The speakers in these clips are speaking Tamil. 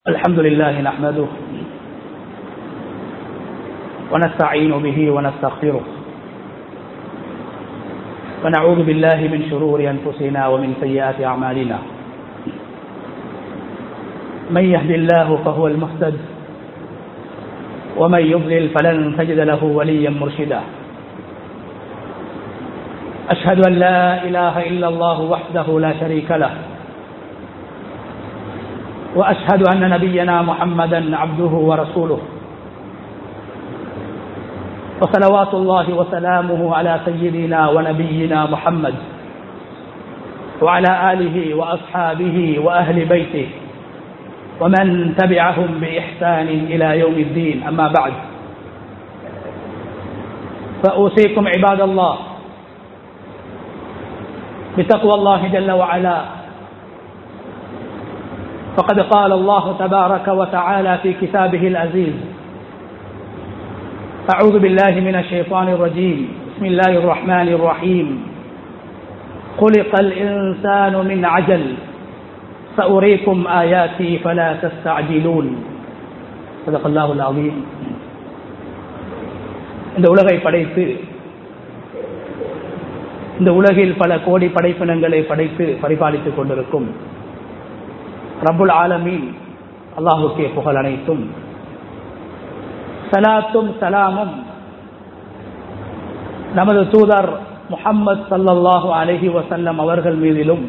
الحمد لله نحمده ونستعين به ونستغفره ونعوذ بالله من شرور أنفسنا ومن سيئات أعمالنا من يهد الله فهو المهتد ومن يضلل فلن تجد له وليا مرشدا أشهد أن لا إله إلا الله وحده لا شريك له وأشهد أن نبينا محمدا عبده ورسوله وصلوات الله وسلامه على سيدنا ونبينا محمد وعلى آله وأصحابه وأهل بيته ومن تبعهم بإحسان إلى يوم الدين أما بعد فأوصيكم عباد الله بتقوى الله جل وعلا فقد قال الله تبارك وتعالى في كتابه العزيز أعوذ بالله من الشيطان الرجيم بسم الله الرحمن الرحيم خلق الإنسان من عجل سأريكم آياتي فلا تستعجلون صدق الله العظيم இந்த உலகை படைத்து இந்த உலகில் பல கோடி படைப்பினங்களை படைத்து பரிபாலித்துக் கொண்டிருக்கும் ரபுல் ஆலமீன் அல்லாஹுக்கே புகழ் அனைத்தும் சலாத்தும் சலாமும் நமது தூதர் முஹம்மது சல்லல்லாஹு அலஹி வசல்லம் அவர்கள் மீதிலும்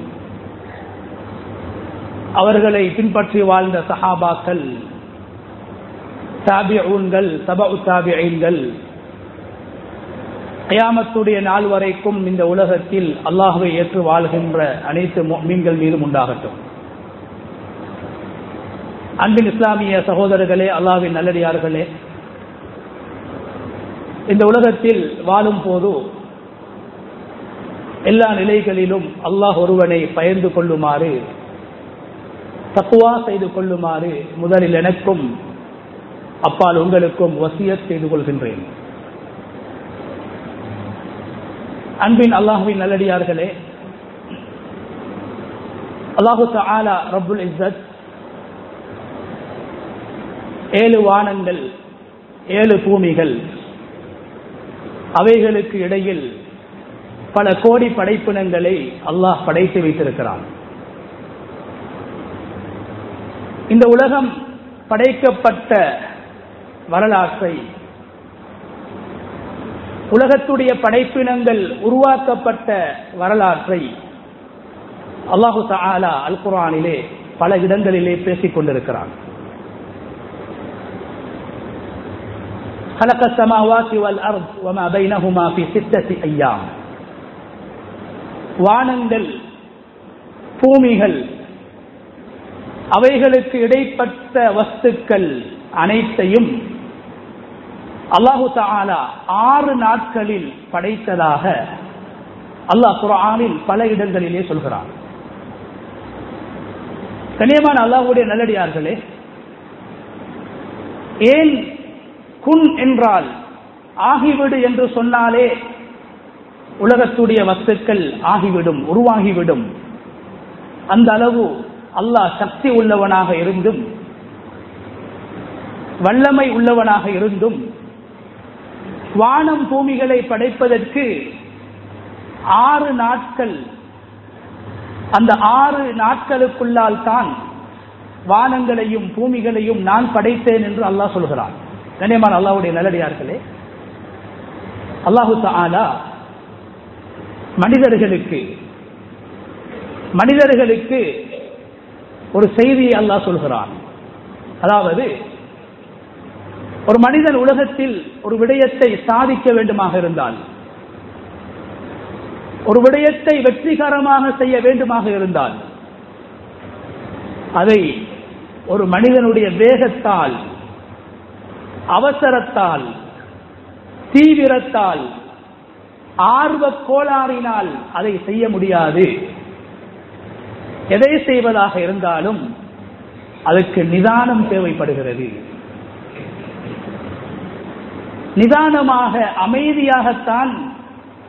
அவர்களை பின்பற்றி வாழ்ந்த சஹாபாக்கள் தாபிஊன்கள் தபு தாபியீன்கள் கயாமத்துடைய நாள் வரைக்கும் இந்த உலகத்தில் அல்லாஹுவை ஏற்று வாழ்கின்ற அனைத்து மீன்கள் மீதும் உண்டாகட்டும் அன்பின் இஸ்லாமிய சகோதரர்களே அல்லாவின் நல்லடியார்களே இந்த உலகத்தில் வாழும் போது எல்லா நிலைகளிலும் அல்லாஹ் ஒருவனை பயந்து கொள்ளுமாறு தக்குவா செய்து கொள்ளுமாறு முதலில் எனக்கும் அப்பால் உங்களுக்கும் வசியத் செய்து கொள்கின்றேன் அன்பின் அல்லாஹுவின் நல்லடியார்களே அல்லாஹு ஆலா ரபுல் இஸ்ஸத் ஏழு வானங்கள் ஏழு பூமிகள் அவைகளுக்கு இடையில் பல கோடி படைப்பினங்களை அல்லாஹ் படைத்து வைத்திருக்கிறான் இந்த உலகம் படைக்கப்பட்ட வரலாற்றை உலகத்துடைய படைப்பினங்கள் உருவாக்கப்பட்ட வரலாற்றை அல்லாஹு தாலா அல் குரானிலே பல இடங்களிலே பேசிக் கொண்டிருக்கிறான் خلق السماوات والأرض وما بينهما في ستة أيام வானங்கள் பூமிகள் அவைகளுக்கு இடைப்பட்ட வஸ்துக்கள் அனைத்தையும் அல்லாஹு தாலா ஆறு நாட்களில் படைத்ததாக அல்லாஹ் குரானில் பல இடங்களிலே சொல்கிறான் கண்ணியமான அல்லாஹுடைய நல்லடியார்களே ஏன் குன் என்றால் ஆகிவிடு என்று சொன்னாலே உலகத்துடைய வஸ்துக்கள் ஆகிவிடும் உருவாகிவிடும் அந்த அளவு அல்லாஹ் சக்தி உள்ளவனாக இருந்தும் வல்லமை உள்ளவனாக இருந்தும் வானம் பூமிகளை படைப்பதற்கு ஆறு நாட்கள் அந்த ஆறு நாட்களுக்குள்ளால் தான் வானங்களையும் பூமிகளையும் நான் படைத்தேன் என்று அல்லாஹ் சொல்கிறான் கண்ணியமான அல்லாவுடைய நல்லடியார்களே அல்லாஹு ஆலா மனிதர்களுக்கு மனிதர்களுக்கு ஒரு செய்தியை அல்லாஹ் சொல்கிறான் அதாவது ஒரு மனிதன் உலகத்தில் ஒரு விடயத்தை சாதிக்க வேண்டுமாக இருந்தால் ஒரு விடயத்தை வெற்றிகரமாக செய்ய வேண்டுமாக இருந்தால் அதை ஒரு மனிதனுடைய வேகத்தால் அவசரத்தால் தீவிரத்தால் ஆர்வ கோளாறினால் அதை செய்ய முடியாது எதை செய்வதாக இருந்தாலும் அதுக்கு நிதானம் தேவைப்படுகிறது நிதானமாக அமைதியாகத்தான்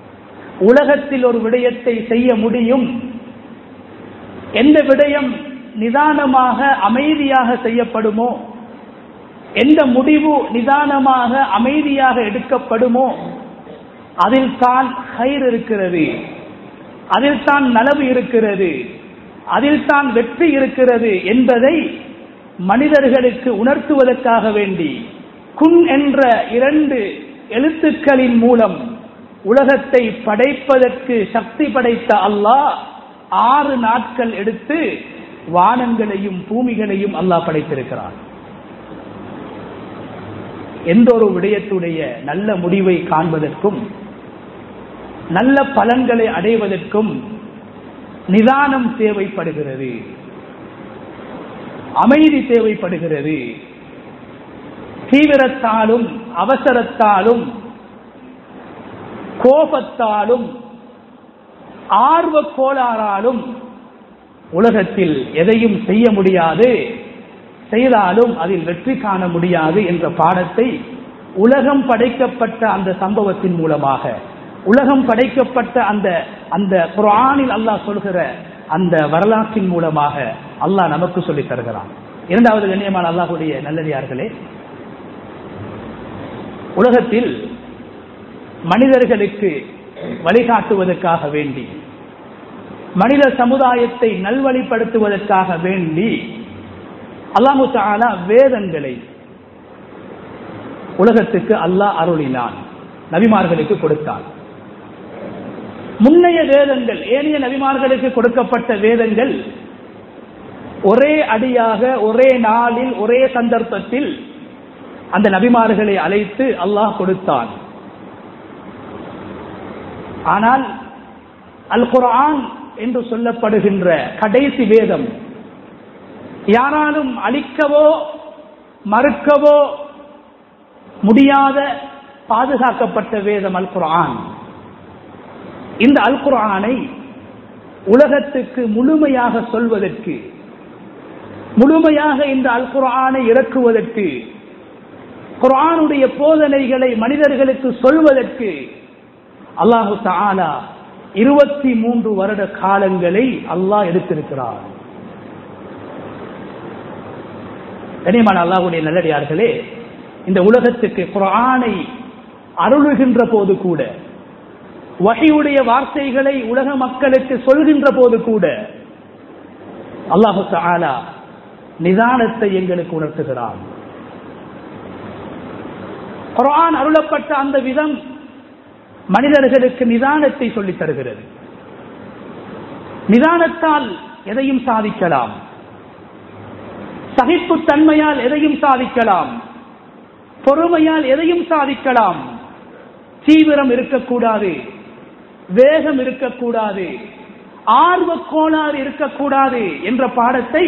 உலகத்தில் ஒரு விடயத்தை செய்ய முடியும் எந்த விடயம் நிதானமாக அமைதியாக செய்யப்படுமோ எந்த முடிவு நிதானமாக அமைதியாக எடுக்கப்படுமோ அதில் தான் கயிறு இருக்கிறது அதில் தான் நலவு இருக்கிறது அதில் தான் வெற்றி இருக்கிறது என்பதை மனிதர்களுக்கு உணர்த்துவதற்காக வேண்டி குன் என்ற இரண்டு எழுத்துக்களின் மூலம் உலகத்தை படைப்பதற்கு சக்தி படைத்த அல்லாஹ் ஆறு நாட்கள் எடுத்து வானங்களையும் பூமிகளையும் அல்லாஹ் படைத்திருக்கிறான் எந்த ஒரு விடயத்துடைய நல்ல முடிவை காண்பதற்கும் நல்ல பலன்களை அடைவதற்கும் நிதானம் தேவைப்படுகிறது அமைதி தேவைப்படுகிறது தீவிரத்தாலும் அவசரத்தாலும் கோபத்தாலும் ஆர்வ கோளாறாலும் உலகத்தில் எதையும் செய்ய முடியாது செய்தாலும் அதில் வெற்றி காண முடியாது என்ற பாடத்தை உலகம் படைக்கப்பட்ட அந்த சம்பவத்தின் மூலமாக உலகம் படைக்கப்பட்ட அந்த அந்த குரானில் அல்லாஹ் சொல்கிற அந்த வரலாற்றின் மூலமாக அல்லாஹ் நமக்கு சொல்லித் தருகிறான் இரண்டாவது கண்ணியமான அல்லாஹுடைய நல்லடியார்களே உலகத்தில் மனிதர்களுக்கு வழிகாட்டுவதற்காக வேண்டி மனித சமுதாயத்தை நல்வழிப்படுத்துவதற்காக வேண்டி அல்லாஹு தாலா வேதங்களை உலகத்துக்கு அல்லாஹ் அருளினான் நபிமார்களுக்கு கொடுத்தான் முன்னைய வேதங்கள் ஏனைய நபிமார்களுக்கு கொடுக்கப்பட்ட வேதங்கள் ஒரே அடியாக ஒரே நாளில் ஒரே சந்தர்ப்பத்தில் அந்த நபிமார்களை அழைத்து அல்லாஹ் கொடுத்தான் ஆனால் அல் குரான் என்று சொல்லப்படுகின்ற கடைசி வேதம் யாராலும் அழிக்கவோ மறுக்கவோ முடியாத பாதுகாக்கப்பட்ட வேதம் அல் குரான் இந்த அல் குரானை உலகத்துக்கு முழுமையாக சொல்வதற்கு முழுமையாக இந்த அல் குரானை இறக்குவதற்கு குரானுடைய போதனைகளை மனிதர்களுக்கு சொல்வதற்கு அல்லாஹு தாலா இருபத்தி மூன்று வருட காலங்களை அல்லாஹ் எடுத்திருக்கிறார் கனியமான அல்லாஹுடைய நல்லடியார்களே இந்த உலகத்துக்கு குரானை அருளுகின்ற போது கூட வகையுடைய வார்த்தைகளை உலக மக்களுக்கு சொல்கின்ற போது கூட அல்லாஹு தாலா நிதானத்தை எங்களுக்கு உணர்த்துகிறான் குரான் அருளப்பட்ட அந்த விதம் மனிதர்களுக்கு நிதானத்தை சொல்லித் தருகிறது நிதானத்தால் எதையும் சாதிக்கலாம் சகிப்பு தன்மையால் எதையும் சாதிக்கலாம் பொறுமையால் எதையும் சாதிக்கலாம் தீவிரம் இருக்கக்கூடாது வேகம் இருக்கக்கூடாது ஆர்வ கோளாறு இருக்கக்கூடாது என்ற பாடத்தை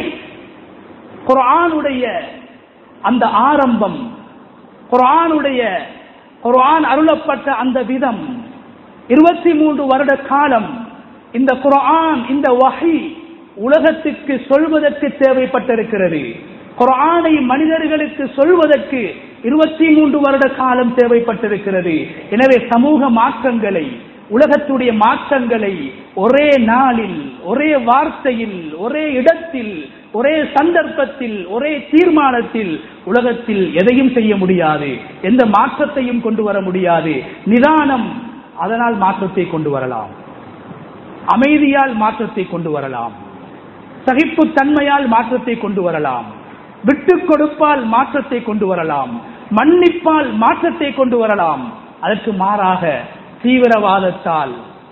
குரானுடைய அந்த ஆரம்பம் குரானுடைய குரான் அருளப்பட்ட அந்த விதம் இருபத்தி மூன்று வருட காலம் இந்த குரான் இந்த வகை உலகத்துக்கு சொல்வதற்கு தேவைப்பட்டிருக்கிறது குரானை மனிதர்களுக்கு சொல்வதற்கு இருபத்தி மூன்று வருட காலம் தேவைப்பட்டிருக்கிறது எனவே சமூக மாற்றங்களை உலகத்துடைய மாற்றங்களை ஒரே நாளில் ஒரே வார்த்தையில் ஒரே இடத்தில் ஒரே சந்தர்ப்பத்தில் ஒரே தீர்மானத்தில் உலகத்தில் எதையும் செய்ய முடியாது எந்த மாற்றத்தையும் கொண்டு வர முடியாது நிதானம் அதனால் மாற்றத்தை கொண்டு வரலாம் அமைதியால் மாற்றத்தை கொண்டு வரலாம் சகிப்பு தன்மையால் மாற்றத்தை கொண்டு வரலாம் விட்டுக் கொடுப்பால் மாற்றத்தை கொண்டு வரலாம் மன்னிப்பால் மாற்றத்தை கொண்டு வரலாம் அதற்கு மாறாக தீவிரவாதத்தால்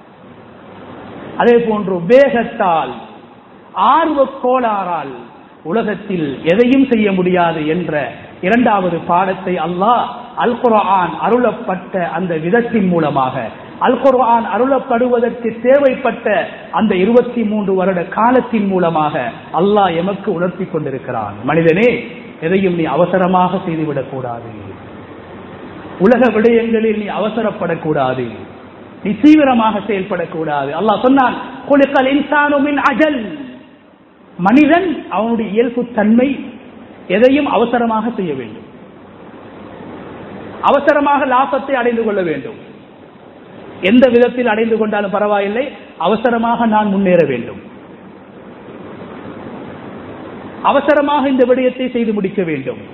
அதே போன்று வேகத்தால் ஆர்வ கோளாறால் உலகத்தில் எதையும் செய்ய முடியாது என்ற இரண்டாவது பாடத்தை அல்லாஹ் அல் குர்ஆன் அருளப்பட்ட அந்த விதத்தின் மூலமாக அல் குர்ஆன் அருளப்படுவதற்கு தேவைப்பட்ட அந்த இருபத்தி மூன்று வருட காலத்தின் மூலமாக அல்லாஹ் எமக்கு உணர்த்தி கொண்டிருக்கிறான் மனிதனே எதையும் நீ அவசரமாக செய்துவிடக் கூடாது உலக விடயங்களில் நீ அவசரப்படக்கூடாது நீ தீவிரமாக செயல்படக்கூடாது அல்லாஹ் சொன்னான் குலுக்கல் இன்சானுமின் அஜல் மனிதன் அவனுடைய இயல்பு தன்மை எதையும் அவசரமாக செய்ய வேண்டும் அவசரமாக லாபத்தை அடைந்து கொள்ள வேண்டும் எந்த விதத்தில் அடைந்து கொண்டாலும் பரவாயில்லை அவசரமாக நான் முன்னேற வேண்டும் அவசரமாக இந்த விடயத்தை செய்து முடிக்க வேண்டும்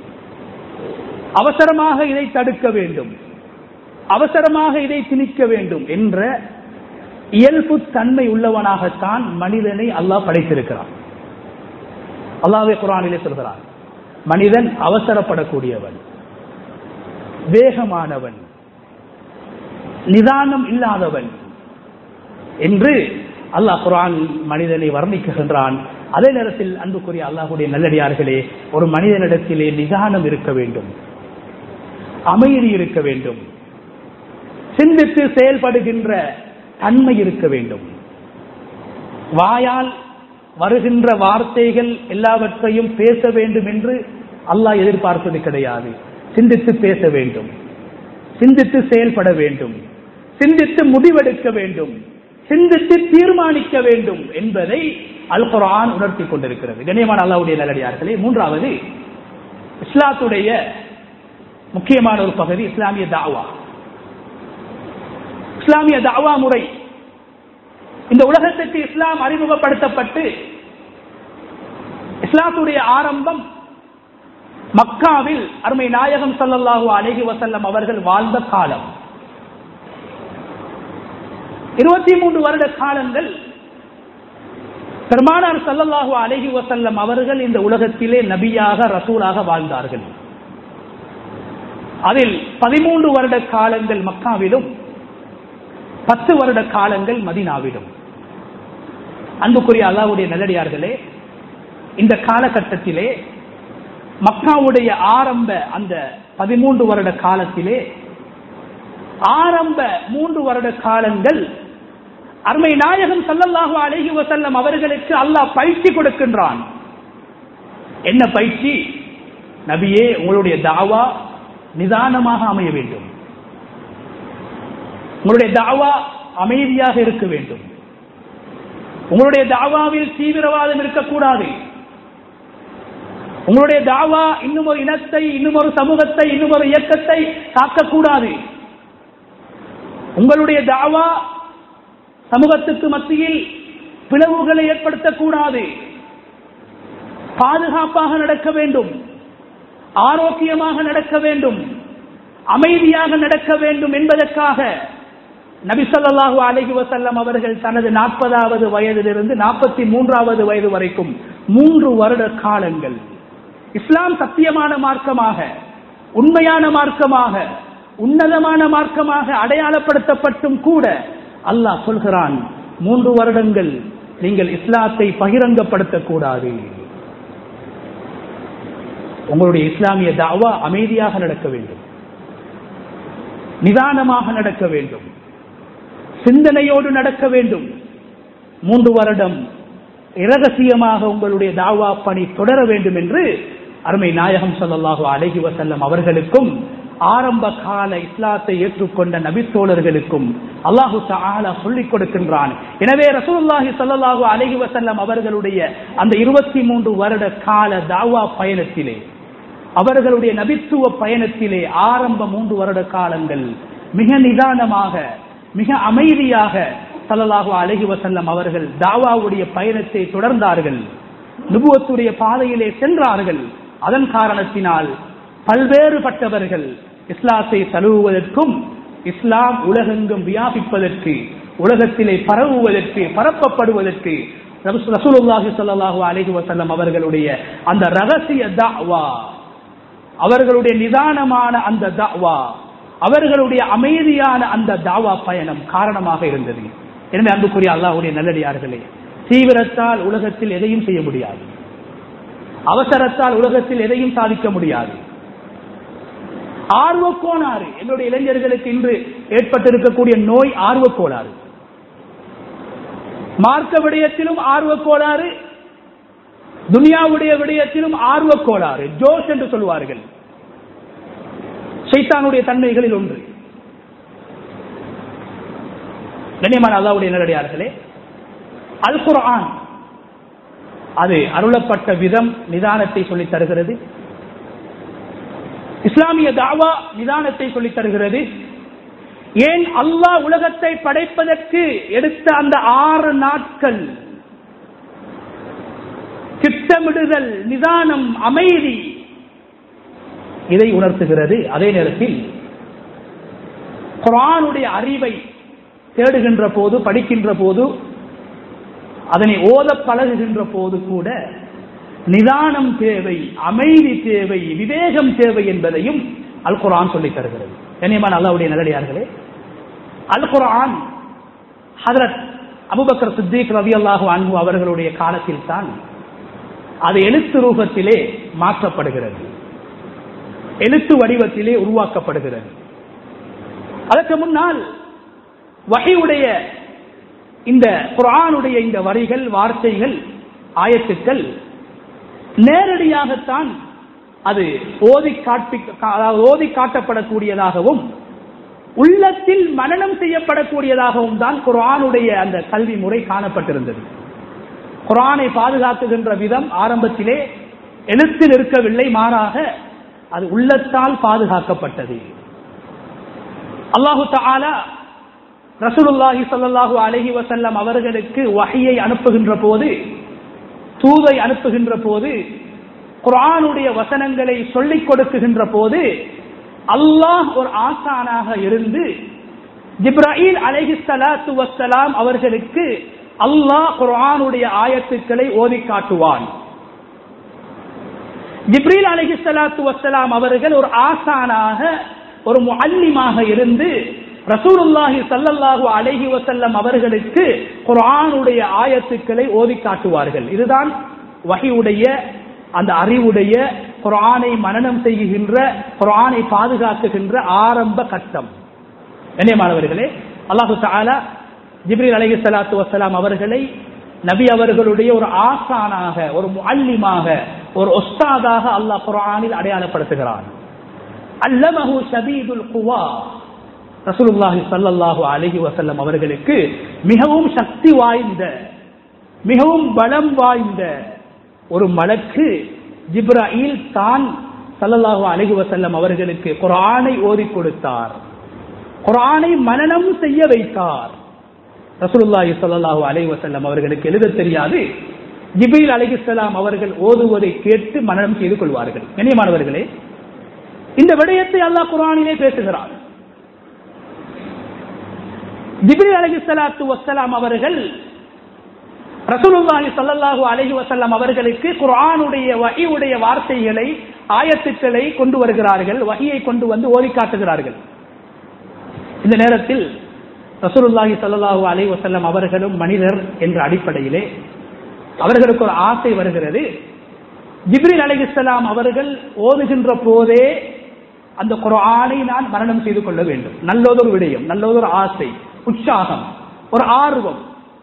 அவசரமாக இதை தடுக்க வேண்டும் அவசரமாக இதை திணிக்க வேண்டும் என்ற இயல்பு தன்மை உள்ளவனாகத்தான் மனிதனை அல்லாஹ் படைத்திருக்கிறான் அல்லாவே குரானிலே சொல்கிறான் மனிதன் அவசரப்படக்கூடியவன் வேகமானவன் நிதானம் இல்லாதவன் என்று அல்லாஹ் குரான் மனிதனை வர்ணிக்குகின்றான் அதே நேரத்தில் அன்புக்குரிய அல்லாஹுடைய நல்லடியார்களே ஒரு மனிதனிடத்திலே நிதானம் இருக்க வேண்டும் அமைதி இருக்க வேண்டும் சிந்தித்து செயல்படுகின்ற தன்மை இருக்க வேண்டும் வாயால் வருகின்ற வார்த்தைகள் எல்லாவற்றையும் பேச வேண்டும் என்று அல்லாஹ் எதிர்பார்ப்பது கிடையாது சிந்தித்து பேச வேண்டும் சிந்தித்து செயல்பட வேண்டும் சிந்தித்து முடிவெடுக்க வேண்டும் சிந்தித்து தீர்மானிக்க வேண்டும் என்பதை அல் குரான் உணர்த்தி கொண்டிருக்கிறது கண்ணியமான அல்லாவுடைய நல்லடியார்களே மூன்றாவது இஸ்லாத்துடைய முக்கியமான ஒரு பகுதி இஸ்லாமிய தாவா இஸ்லாமிய தாவா முறை இந்த உலகத்துக்கு இஸ்லாம் அறிமுகப்படுத்தப்பட்டு இஸ்லாத்துடைய ஆரம்பம் மக்காவில் அருமை நாயகம் சல்லல்லாஹு அலஹி வசல்லம் அவர்கள் வாழ்ந்த காலம் இருபத்தி மூன்று வருட காலங்கள் பெருமானார் சல்லல்லாஹு அலஹி வசல்லம் அவர்கள் இந்த உலகத்திலே நபியாக ரசூலாக வாழ்ந்தார்கள் அதில் பதிமூன்று வருட காலங்கள் மக்காவிலும் பத்து வருட காலங்கள் மதினாவிலும் அன்புக்குரிய அல்லாவுடைய நல்லடியார்களே இந்த காலகட்டத்திலே மக்காவுடைய ஆரம்ப அந்த பதிமூன்று வருட காலத்திலே ஆரம்ப மூன்று வருட காலங்கள் அருமை நாயகம் சல்லல்லாஹு அலஹி வசல்லம் அவர்களுக்கு அல்லாஹ் பயிற்சி கொடுக்கின்றான் என்ன பயிற்சி நபியே உங்களுடைய தாவா நிதானமாக அமைய வேண்டும் உங்களுடைய தாவா அமைதியாக இருக்க வேண்டும் உங்களுடைய தாவாவில் தீவிரவாதம் இருக்கக்கூடாது உங்களுடைய தாவா இன்னும் ஒரு இனத்தை இன்னும் ஒரு சமூகத்தை இன்னும் ஒரு இயக்கத்தை தாக்கக்கூடாது உங்களுடைய தாவா சமூகத்துக்கு மத்தியில் பிளவுகளை ஏற்படுத்தக்கூடாது பாதுகாப்பாக நடக்க வேண்டும் ஆரோக்கியமாக நடக்க வேண்டும் அமைதியாக நடக்க வேண்டும் என்பதற்காக நபிசல்லாஹு அலஹி வசல்லம் அவர்கள் தனது நாற்பதாவது வயதிலிருந்து நாற்பத்தி மூன்றாவது வயது வரைக்கும் மூன்று வருட காலங்கள் இஸ்லாம் சத்தியமான மார்க்கமாக உண்மையான மார்க்கமாக உன்னதமான மார்க்கமாக அடையாளப்படுத்தப்பட்டும் கூட அல்லாஹ் சொல்கிறான் மூன்று வருடங்கள் நீங்கள் இஸ்லாத்தை பகிரங்கப்படுத்தக்கூடாது உங்களுடைய இஸ்லாமிய தாவா அமைதியாக நடக்க வேண்டும் நிதானமாக நடக்க வேண்டும் சிந்தனையோடு நடக்க வேண்டும் மூன்று வருடம் இரகசியமாக உங்களுடைய தாவா பணி தொடர வேண்டும் என்று அருமை நாயகம் சொல்லல்லாஹு அலஹி வசல்லம் அவர்களுக்கும் ஆரம்ப கால இஸ்லாத்தை ஏற்றுக்கொண்ட நபித்தோழர்களுக்கும் அல்லாஹு தாலா சொல்லிக் கொடுக்கின்றான் எனவே ரசூல்லாஹி சல்லாஹூ அலஹி வசல்லம் அவர்களுடைய அந்த இருபத்தி மூன்று வருட கால தாவா பயணத்திலே அவர்களுடைய நபித்துவ பயணத்திலே ஆரம்ப மூன்று வருட காலங்கள் மிக நிதானமாக மிக அமைதியாக சல்லல்லாஹு அலஹி வசல்லம் அவர்கள் தாவாவுடைய பயணத்தை தொடர்ந்தார்கள் நுபுவத்துடைய பாதையிலே சென்றார்கள் அதன் காரணத்தினால் பல்வேறுபட்டவர்கள் இஸ்லாத்தை தழுவுவதற்கும் இஸ்லாம் உலகெங்கும் வியாபிப்பதற்கு உலகத்திலே பரவுவதற்கு பரப்பப்படுவதற்கு ரசூலுல்லாஹி ஸல்லல்லாஹு அலைஹி வஸல்லம் அவர்களுடைய அந்த ரகசிய தஅவா அவர்களுடைய நிதானமான அந்த தஅவா அவர்களுடைய அமைதியான அந்த தாவா பயணம் காரணமாக இருந்தது எனவே அன்புக்குரிய அல்லாஹ்வுடைய நல்லடியார்களே தீவிரத்தால் உலகத்தில் எதையும் செய்ய முடியாது அவசரத்தால் உலகத்தில் எதையும் சாதிக்க முடியாது ஆர்வக்கோளாறு என்னுடைய இளைஞர்களுக்கு இன்று ஏற்பட்டிருக்கக்கூடிய நோய் ஆர்வக்கோளாறு மார்க்க விடயத்திலும் ஆர்வக்கோளாறு துனியாவுடைய விடயத்திலும் ஆர்வக்கோளாறு ஜோஷ் என்று சொல்வார்கள் சைத்தானுடைய தன்மைகளில் ஒன்று கண்ணியமான அல்லாவுடைய நல்லடியார்களே அல் குர்ஆன் அது அருளப்பட்ட விதம் நிதானத்தை சொல்லித் தருகிறது இஸ்லாமிய தாவா நிதானத்தை சொல்லித் தருகிறது ஏன் அல்லாஹ் உலகத்தை படைப்பதற்கு எடுத்த அந்த ஆறு நாட்கள் திட்டமிடுதல் நிதானம் அமைதி இதை உணர்த்துகிறது அதே நேரத்தில் குரானுடைய அறிவை தேடுகின்ற போது படிக்கின்ற போது அதனை ஓத பழகுகின்ற போது கூட நிதானம் தேவை அமைதி தேவை விவேகம் தேவை என்பதையும் அல் குரான் சொல்லித் தருகிறது கண்ணியமான அல்லாவுடைய நல்லடியார்களே அல் குரான் ஹதரத் அபுபக்கர் சித்திக் ரவி அல்லாஹு அன்பு அவர்களுடைய காலத்தில் தான் அது எழுத்து ரூபத்திலே மாற்றப்படுகிறது எழுத்து வடிவத்திலே உருவாக்கப்படுகிறது அதற்கு முன்னால் வகையுடைய இந்த குரானுடைய இந்த வரிகள் வார்த்தைகள் ஆயத்துக்கள் நேரடியாகத்தான் அது ஓதி காட்டி அதாவது ஓதி காட்டப்படக்கூடியதாகவும் உள்ளத்தில் மனநம் செய்யப்படக்கூடியதாகவும் தான் குரானுடைய அந்த கல்வி முறை காணப்பட்டிருந்தது குரானை பாதுகாக்குகின்ற விதம் ஆரம்பத்திலே எழுத்தில் இருக்கவில்லை மாறாக அது உள்ளத்தால் பாதுகாக்கப்பட்டது அல்லாஹு தாலா ரசூலுல்லாஹி ஸல்லல்லாஹு அலைஹி வஸல்லம் அவர்களுக்கு வஹியை அனுப்புகின்ற போது தூதை அனுப்புகின்ற போது குர்ஆனுடைய வசனங்களை சொல்லிக் கொடுக்குகின்ற போது அல்லாஹ் ஒரு ஆசானாக இருந்து ஜிப்ராயில் அலைஹி ஸலாத்து வஸ்ஸலாம் அவர்களுக்கு அல்லாஹ் குர்ஆனுடைய ஆயத்துக்களை ஓதி காட்டுவான் ஜிப்ரீல் அலைஹி ஸலாத்து வஸ்ஸலாம் அவர்கள் ஒரு ஆசானாக ஒரு முஅல்லிமாக இருந்து ரசூலுல்லாஹி சல்லல்லாஹு அலைஹி வசல்லம் அவர்களுக்கு குர்ஆனுடைய ஆயத்துக்களை ஓதி காட்டுவார்கள் இதுதான் வகையுடைய அந்த அறிவுடைய குர்ஆனை மனனம் செய்கின்ற குர்ஆனை பாதுகாக்குகின்ற ஆரம்ப கட்டம் கண்ணியமானவர்களே அல்லாஹு தஆலா ஜிப்ரீல் அலைஹி ஸலாத்து வஸ்ஸலாம் அவர்களை நபி அவர்களுடைய ஒரு ஆசானாக ஒரு முஅல்லிமாக ஒரு ஒஸ்தாதாக அல்லாஹ் குர்ஆனில் அடையாளப்படுத்துகிறான் அல்லமஹு ஷதீதுல் குவா ரசூலுல்லாஹி ஸல்லல்லாஹு அலைஹி வஸல்லம் அவர்களுக்கு மிகவும் சக்தி வாய்ந்த மிகவும் பலம் வாய்ந்த ஒரு மலக்கு ஜிப்ராயில் தான் ஸல்லல்லாஹு அலைஹி வஸல்லம் அவர்களுக்கு குர்ஆனை ஓதி கொடுத்தார் குர்ஆனை மனனம் செய்ய வைத்தார் ரசூலுல்லாஹி ஸல்லல்லாஹு அலைஹி வஸல்லம் அவர்களுக்கு எழுத தெரியாது ஜிப்ரீல் அலைஹிஸ்ஸலாம் அவர்கள் ஓதுவதை கேட்டு மனனம் செய்து கொள்வார்கள் கண்ணியமானவர்களே இந்த விடயத்தை அல்லாஹ் குர்ஆனிலே பேசுகிறார் ஜிப்ரீல் அலைஹிஸ்ஸலாத்து வஸ்ஸலாம் அவர்கள் ரசூலுல்லாஹி ஸல்லல்லாஹு அலைஹி வஸல்லம் அவர்களுக்கு குர்ஆனுடைய வஹியுடைய வார்த்தைகளை ஆயத்துக்களை கொண்டு வருகிறார்கள் வஹியை கொண்டு வந்து ஓதி காட்டுகிறார்கள் இந்த நேரத்தில் ரசூலுல்லாஹி ஸல்லல்லாஹு அலைஹி வஸல்லம் அவர்களும் மனிதர் என்ற அடிப்படையிலே அவர்களுக்கு ஒரு ஆசை வருகிறது ஜிப்ரீல் அலைஹிஸ்ஸலாம் அவர்கள் ஓதுகின்ற போதே அந்த குர்ஆனை நான் மரணம் செய்து கொள்ள வேண்டும் நல்லதொரு விடயம் நல்லதொரு ஆசை உற்சாகம் ஒரு ஆர்வம்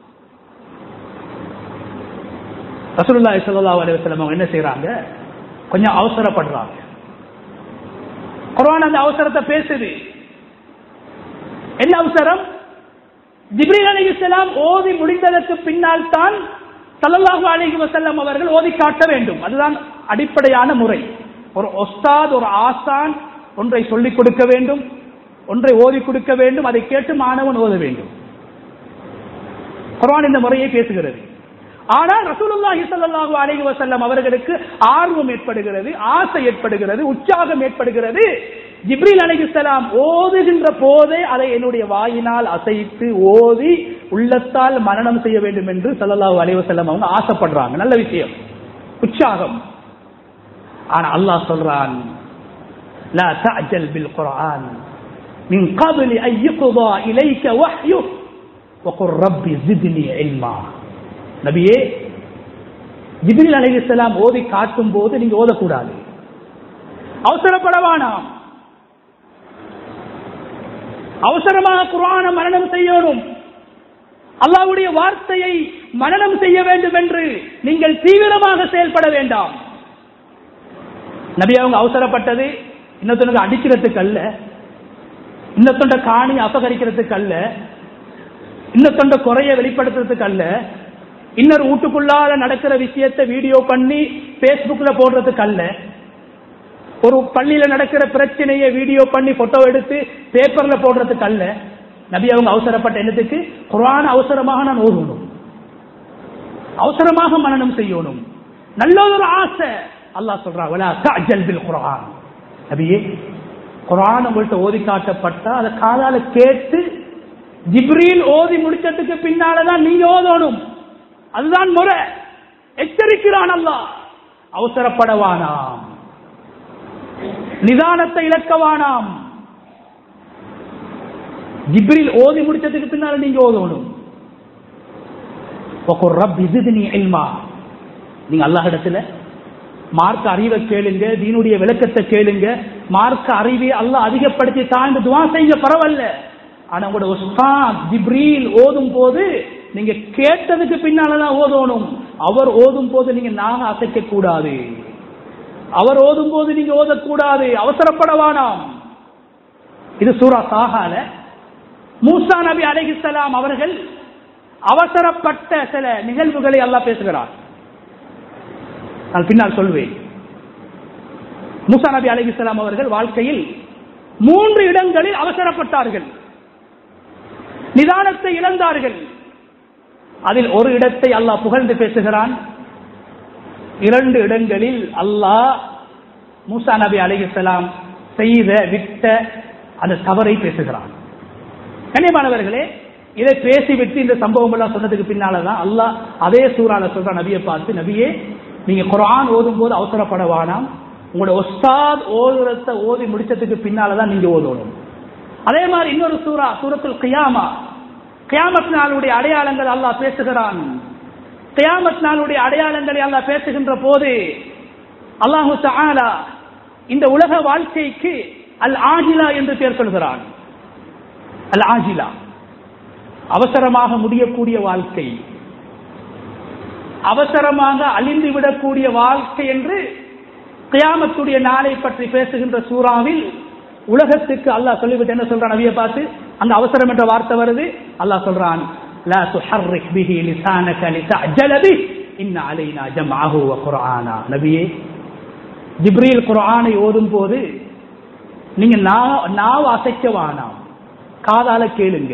ரசூலுல்லாஹி ஸல்லல்லாஹு அலைஹி வஸல்லம் அவங்க என்ன செய்றாங்க கொஞ்சம் அவசரப்படுறாங்க குர்ஆன் அந்த அவசரத்தை பேசுது என்ன அவசரம் ஜிப்ரீல் அலைஹிஸ்ஸலாம் ஓதி முடிந்ததற்கு பின்னால் தான் ஸல்லல்லாஹு அலைஹி வஸல்லம் அவர்கள் ஓதி காட்ட வேண்டும் அதுதான் அடிப்படையான முறை ஒரு ஒஸ்தாத் ஒரு ஆசான் ஒன்றை சொல்லிக் கொடுக்க வேண்டும் ஒன்றை ஓதி கொடுக்க வேண்டும் அதை கேட்டு மாணவன் ஓத வேண்டும் குர்ஆன் இந்த முறையை பேசுகிறது ஆனால் ரசூலுல்லாஹி ஸல்லல்லாஹு அலைஹி வஸல்லம் அவர்களுக்கு ஆர்வம் ஏற்படுகிறது ஆசை ஏற்படுகிறது உற்சாகம் ஏற்படுகிறது ஜிப்ரீல் அலைஹிஸ்ஸலாம் ஓதுகின்ற போதே அதை என்னுடைய வாயினால் அசைத்து ஓதி உள்ளத்தால் மரணம் செய்ய வேண்டும் என்று ஸல்லல்லாஹு அலைஹி வஸல்லம் அவங்க ஆசைப்படுறாங்க நல்ல விஷயம் உற்சாகம் ஆனா அல்லாஹ் சொல்றான் لا تعجل بالقرآن من قبل أن يقضى إليك وحيه وقل رب زدني علما நபியே ஜிபிரில் அலைஹிஸ்ஸலாம் ஓதி காட்டும் போது நீங்க ஓதக்கூடாது அவசரப்பட வேணாம் அவசரமாக குரான மரணம் செய்யணும் அல்லாவுடைய வார்த்தையை மரணம் செய்ய வேண்டும் என்று நீங்கள் தீவிரமாக செயல்பட வேண்டாம் நபி அவங்க அவசரப்பட்டது இன்னொருத்தனுக்கு அடிக்கிறதுக்கு அல்ல இன்னொத்தொண்ட காணி அபகரிக்கிறதுக்கு அல்ல இன்னொத்தொண்ட குறைய வெளிப்படுத்துறதுக்கு அல்ல இன்னொரு வீட்டுக்குள்ளால நடக்கிற விஷயத்தை வீடியோ பண்ணி பேஸ்புக்ல போடுறதுக்கு அல்ல ஒரு பள்ளியில நடக்கிற பிரச்சனையை வீடியோ பண்ணி போட்டோ எடுத்து பேப்பர்ல போடுறதுக்கு அல்ல நபி அவங்க அவசரப்பட்ட என்னத்துக்கு குரான் அவசரமாக நான் ஓதணும் அவசரமாக மனநம் செய்யணும் நல்ல ஒரு ஆசை அல்லாஹ் சொல்றான் வலா தஅஜல் பில் குர்ஆன் நபியே குர்ஆன் உங்கள்ட்ட ஓதி காட்டப்பட்டா அதை காதால கேட்டு ஜிப்ரீல் ஓதி முடிச்சதுக்கு பின்னாலதான் நீங்க ஓதணும் அதுதான் முறை எச்சரிக்கிறான் அல்லாஹ் அவசரப்படவானாம் நிதானத்தை இழக்கவானாம் ஜிப்ரில் ஓதி முடிச்சதுக்கு பின்னால நீங்க ஓதணும் وقل رب زدني علما நீங்க அல்லாஹ் இடத்துல மார்க்க அறிவை கேளுங்க தீனுடைய விளக்கத்தை கேளுங்க மார்க்க அறிவை அல்லாஹ் அதிகப்படுத்தி தாழ்ந்து துவா செய்யுங்க பரவாயில்ல ஆனா உங்களோட உஸ்தாத் ஜிப்ரீல் ஓதும் போது நீங்க கேட்டதுக்கு பின்னாலதான் ஓதணும் அவர் ஓதும் போது நீங்க நாங்க அசைக்க கூடாது அவர் ஓதும் போது நீங்க ஓதக்கூடாது அவசரப்படவானாம் இது சூரா சாகால மூசா நபி அலைஹிஸ்ஸலாம் அவர்கள் அவசரப்பட்ட சில நிகழ்வுகளை அல்லாஹ் பேசுகிறார் நான் பின்னால் சொல்வேன் மூசா நபி அலைஹிஸ்ஸலாம் அவர்கள் வாழ்க்கையில் மூன்று இடங்களில் அவசரப்பட்டார்கள் நிதானத்தை இழந்தார்கள் அதில் ஒரு இடத்தை அல்லாஹ் புகழ்ந்து பேசுகிறான் இரண்டு இடங்களில் அல்லாஹ் மூசா நபி அலைஹிஸ்ஸலாம் செய்த விட்ட அந்த தவறை பேசுகிறான் கண்ணியமானவர்களே இதை பேசிவிட்டு இந்த சம்பவம் எல்லாம் சொன்னதுக்கு பின்னாலதான் அல்லாஹ் அதே சூறால சொல்ற நபியை பார்த்து நபியே நீங்க குரான் ஓதும் போது அவசரப்பட வேணாம் உங்களோட ஒஸ்தாத் ஓதுறத ஓதி முடிச்சதுக்கு பின்னாலதான் நீங்க ஓதணும் அதே மாதிரி இன்னொரு சூறா சூரத்துல் கியாமா கியாமத் நாளுடைய அடையாளங்கள் அல்லாஹ் பேசுகிறான் கியாமத் நாளுடைய அடையாளங்களை அல்லாஹ் பேசுகின்ற போது அல்லாஹு தஆலா இந்த உலக வாழ்க்கைக்கு அல் ஆஜிலா என்று பெயர் சொல்கிறான் அல் ஆஜிலா அவசரமாக முடியக்கூடிய வாழ்க்கை அவசரமாக அழிந்து விடக்கூடிய வாழ்க்கை என்று கியாமத்துடைய நாளை பற்றி பேசுகின்ற சூறாவில் உலகத்துக்கு அல்லாஹ் சொல்லிவிட்டு என்ன சொல்றான் நபியை பார்த்து அங்க அவசரம் என்ற வார்த்தை வருது அல்லாஹ் சொல்றான் لا تحرك به لسانك لتعجل به إن علينا جمعه وقرآنا நபியே ஜிப்ரீல் குர்ஆனை ஓதும் போது நீங்க நாவ அசைக்க வேணாம் காதால கேளுங்க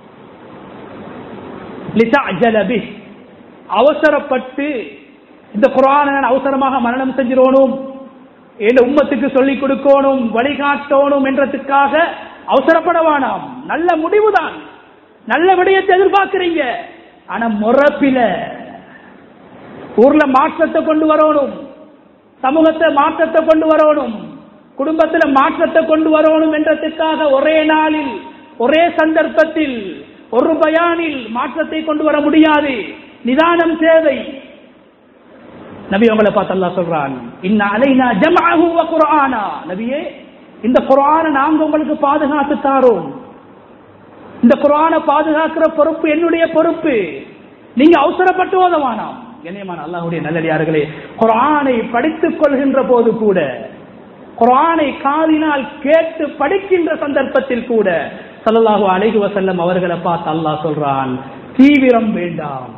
லிதஅஜல பிஹ் அவசரப்பட்டு இந்த குரானை நான் அவசரமாக மரணம் செஞ்சிடணும் என் உம்மத்துக்கு சொல்லிக் கொடுக்கணும் வழிகாட்டணும் என்றதுக்காக அவசரப்பட வேணாம் நல்ல முடிவுதான் நல்ல விடயத்தை எதிர்பார்க்கிறீங்க ஆனா முறப்பில ஊர்ல மாற்றத்தை கொண்டு வரணும் சமூகத்தை மாற்றத்தை கொண்டு வரணும் குடும்பத்துல மாற்றத்தை கொண்டு வரணும் என்றதுக்காக ஒரே நாளில் ஒரே சந்தர்ப்பத்தில் ஒரு பயானில் மாற்றத்தை கொண்டு வர முடியாது நிதானம் தேவை நபி உங்களை பார்த்து அல்லாஹ் சொல்றான் இன்ன அலைனா ஜம்அஹு வ குர்ஆனா நபியே இந்த குர்ஆனை நாங்க உங்களுக்கு பாதுகாத்து தாரோம் இந்த குர்ஆனை பாதுகாக்கிற பொறுப்பு என்னுடைய பொறுப்பு நீங்க அவசரப்பட்டு ஓதவானாம் கண்ணியமான அல்லாஹ்வுடைய நல்லடியார்களே குர்ஆனை படித்துக் கொள்கின்ற போது கூட குர்ஆனை காதினால் கேட்டு படிக்கின்ற சந்தர்ப்பத்தில் கூட ஸல்லல்லாஹு அலைஹி வஸல்லம் அவர்களை பார்த்து அல்லாஹ் சொல்றான் தீவிரம் வேண்டாம்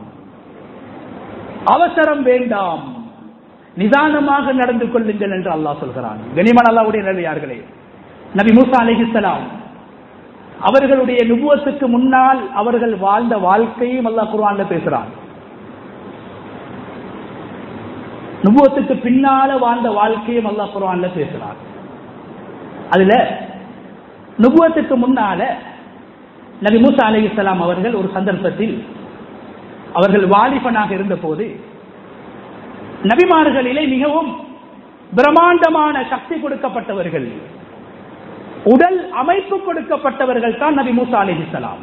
அவசரம் வேண்டாம் நிதானமாக நடந்து கொள்ளுங்கள் என்று அல்லாஹ் சொல்கிறான் கனிமன் அல்லாவுடைய நல்லடியார்களே நபி மூசா அலைஹிஸ்ஸலாம் அவர்களுடைய நுபுவத்துக்கு முன்னால் அவர்கள் வாழ்ந்த வாழ்க்கையும் அல்லாஹ் குர்ஆன்ல பேசுறான் நுபுவத்துக்கு பின்னால வாழ்ந்த வாழ்க்கையும் அல்லாஹ் குர்ஆன்ல பேசுறான் அதுல நுபுவத்துக்கு முன்னால நபி மூசா அலைஹிஸ்ஸலாம் அவர்கள் ஒரு சந்தர்ப்பத்தில் அவர்கள் வாலிபனாக இருந்த போது நபிமார்களிலே மிகவும் பிரம்மாண்டமான சக்தி கொடுக்கப்பட்டவர்கள் உடல் அமைப்பு கொடுக்கப்பட்டவர்கள் தான் நபி மூசா அலிஹிசலாம்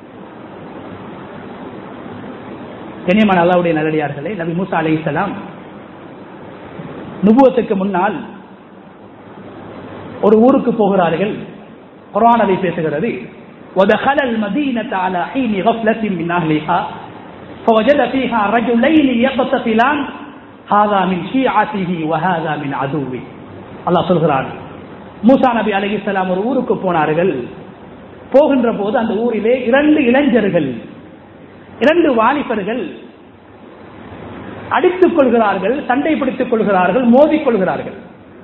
கண்ணியமான அல்லாவுடைய நல்லடியார்களே நபி மூசா அலிஹிசலாம் நுபுவத்துக்கு முன்னால் ஒரு ஊருக்கு போகிறார்கள் குரான் அதை பேசுகிறது ودخل المدينة على حين غفلة من أهلها فوجد فيها رجلين يقتتلان هذا من شيعته وهذا من عدوه الله சொல்கிறான் மூசா நபி அலைஹிஸ்ஸலாம் ஒரு ஊருக்கு போனார்கள் போகின்ற போது அந்த ஊரிலே இரண்டு இளைஞர்கள் இரண்டு வாலிபர்கள் அடித்துக் கொள்கிறார்கள் சண்டை பிடித்துக் கொள்கிறார்கள் மோதிக் கொள்கிறார்கள்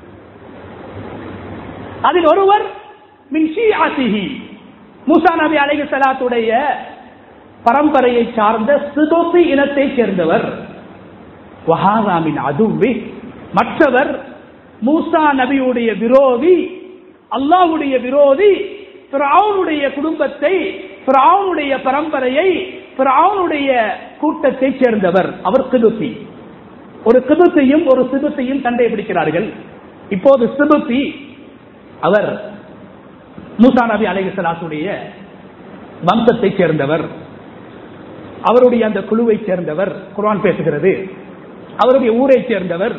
அதில் ஒருவர் மின் ஷீஆத்திஹி மூசா நபி அலைஹி ஸலாத்துடைய பரம்பரையை சார்ந்த சிதோசி இனத்தை சேர்ந்தவர் வஹாதாமின் அதுவே மற்றவர் மூசா நபியுடைய விரோதி அல்லாஹ்வுடைய விரோதி ஃபிரௌனுடைய குடும்பத்தை ஃபிரௌனுடைய பரம்பரையை ஃபிரௌனுடைய கூட்டத்தை சேர்ந்தவர் அவர் கிதுசி ஒரு கிதுத்தையும் ஒரு சிபத்தையும் சண்டை பிடிக்கிறார்கள் இப்போது சிபுத்தி அவர் மூசா நபி அலைஹிஸ்ஸலாத்துடைய வம்சத்தை சேர்ந்தவர் அவருடைய அந்த குழுவை சேர்ந்தவர் குர்ஆன் பேசுகிறது அவருடைய ஊரை சேர்ந்தவர்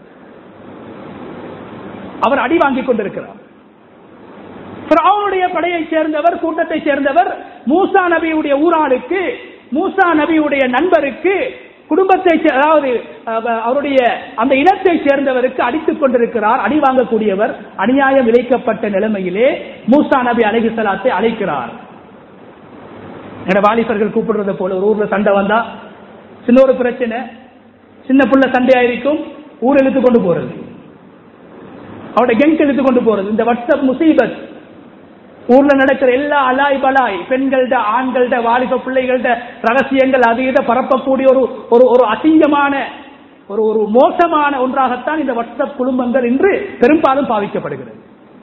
அவர் அடி வாங்கிக் கொண்டிருக்கிறார் ஃபிரௌனுடைய படையை சேர்ந்தவர் கூட்டத்தை சேர்ந்தவர் மூசா நபியுடைய ஊராளுக்கு மூசா நபியுடைய நண்பருக்கு குடும்பத்தை சே- அதாவது அஹ், அவருடைய அந்த இனத்தை சேர்ந்தவருக்கு அடித்துக் கொண்டிருக்கிறார் அடி வாங்கக்கூடியவர் அநியாயம் இழைக்கப்பட்ட நிலைமையிலே மூசா நபி அலைஹிஸ்ஸலாத்தை அழைக்கிறார் என்னோட வாலிபர்கள் கூப்பிடுறது போல ஒரு ஊர்ல சண்டை வந்தா சின்ன ஒரு பிரச்சனை சின்ன புள்ள சண்டையா இருக்கும் ஊர் இழுத்து கொண்டு போறது அவருடைய கெங்க் இழுத்து கொண்டு போறது இந்த வாட்ஸ்அப் முசீபத் ஊர்ல நடக்கிற எல்லா அலாய் பலாய் பெண்கள்ட ஆண்கள்ட வாலிப பிள்ளைகள்ட ரகசியங்கள் அது இதை பரப்பக்கூடிய ஒரு ஒரு ஒரு அசிங்கமான ஒரு ஒரு மோசமான ஒன்றாகத்தான் இந்த வாட்ஸ்அப் குடும்பங்கள் இன்று பெரும்பாலும் பாவிக்கப்படுகிறது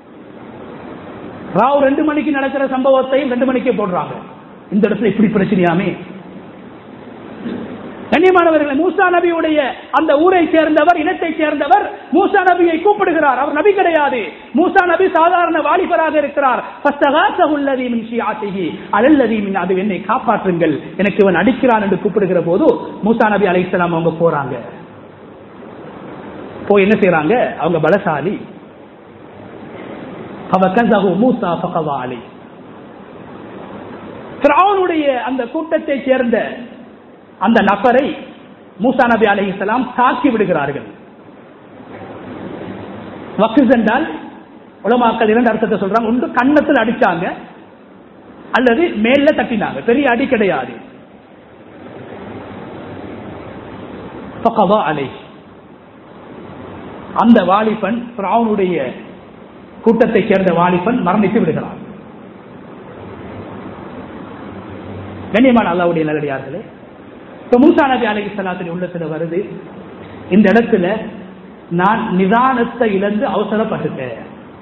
ராவ் ரெண்டு மணிக்கு நடக்கிற சம்பவத்தையும் ரெண்டு மணிக்கே போடுறாங்க இந்த இடத்துல இப்படி பிரச்சனையாமே கண்ணியமானவர்களே மூசா நபியுடைய அந்த ஊரை சேர்ந்தவர் இனத்தை சேர்ந்தவர் மூசா நபியை கூப்பிடுகிறார் அவர் நபி கிடையாது மூசா நபி சாதாரண வாலிபராக இருக்கிறார் ஃபஸ்தகாஸஹு அல்லதீ மின் ஷியாத்திஹி அலல்லதீ மின் அது என்னை காப்பாற்றுங்கள் எனக்கு இவன் அடிக்கிறான் என்று கூப்பிடுகிற போது மூசா நபி அலைஹிஸ்ஸலாம் அவங்க போறாங்க போய் என்ன செய்றாங்க அவங்க பலசாலி ஃபவகஸஹு மூசா ஃபகவா அலைஹி ஃபிரௌனுடைய அந்த கூட்டத்தை சேர்ந்த அந்த நபரை மூசா நபி அலைஹிஸ்ஸலாம் தாக்கி விடுகிறார்கள் வக்ஸ் என்றால் உலமாக்கள் இரண்டு அர்த்தத்தை சொல்றாங்க ஒன்று கன்னத்தில் அடிச்சாங்க அல்லது மேல தட்டினாங்க பெரிய அடி கிடையாது ஃபகவா அலைஹ். அந்த வாலிபன் ஃபிரௌனுடைய கூட்டத்தை சேர்ந்த வாலிபன் மரணித்து விடுகிறான் கண்ணியமான அல்லாவுடைய நல்லடியார்களே இப்ப மூசா நபி அலைஹி ஸலாத்துடைய உள்ளத்துல வருது இந்த இடத்துல நான் நிதானத்தை இழந்து அவசரப்பட்டுட்டேன்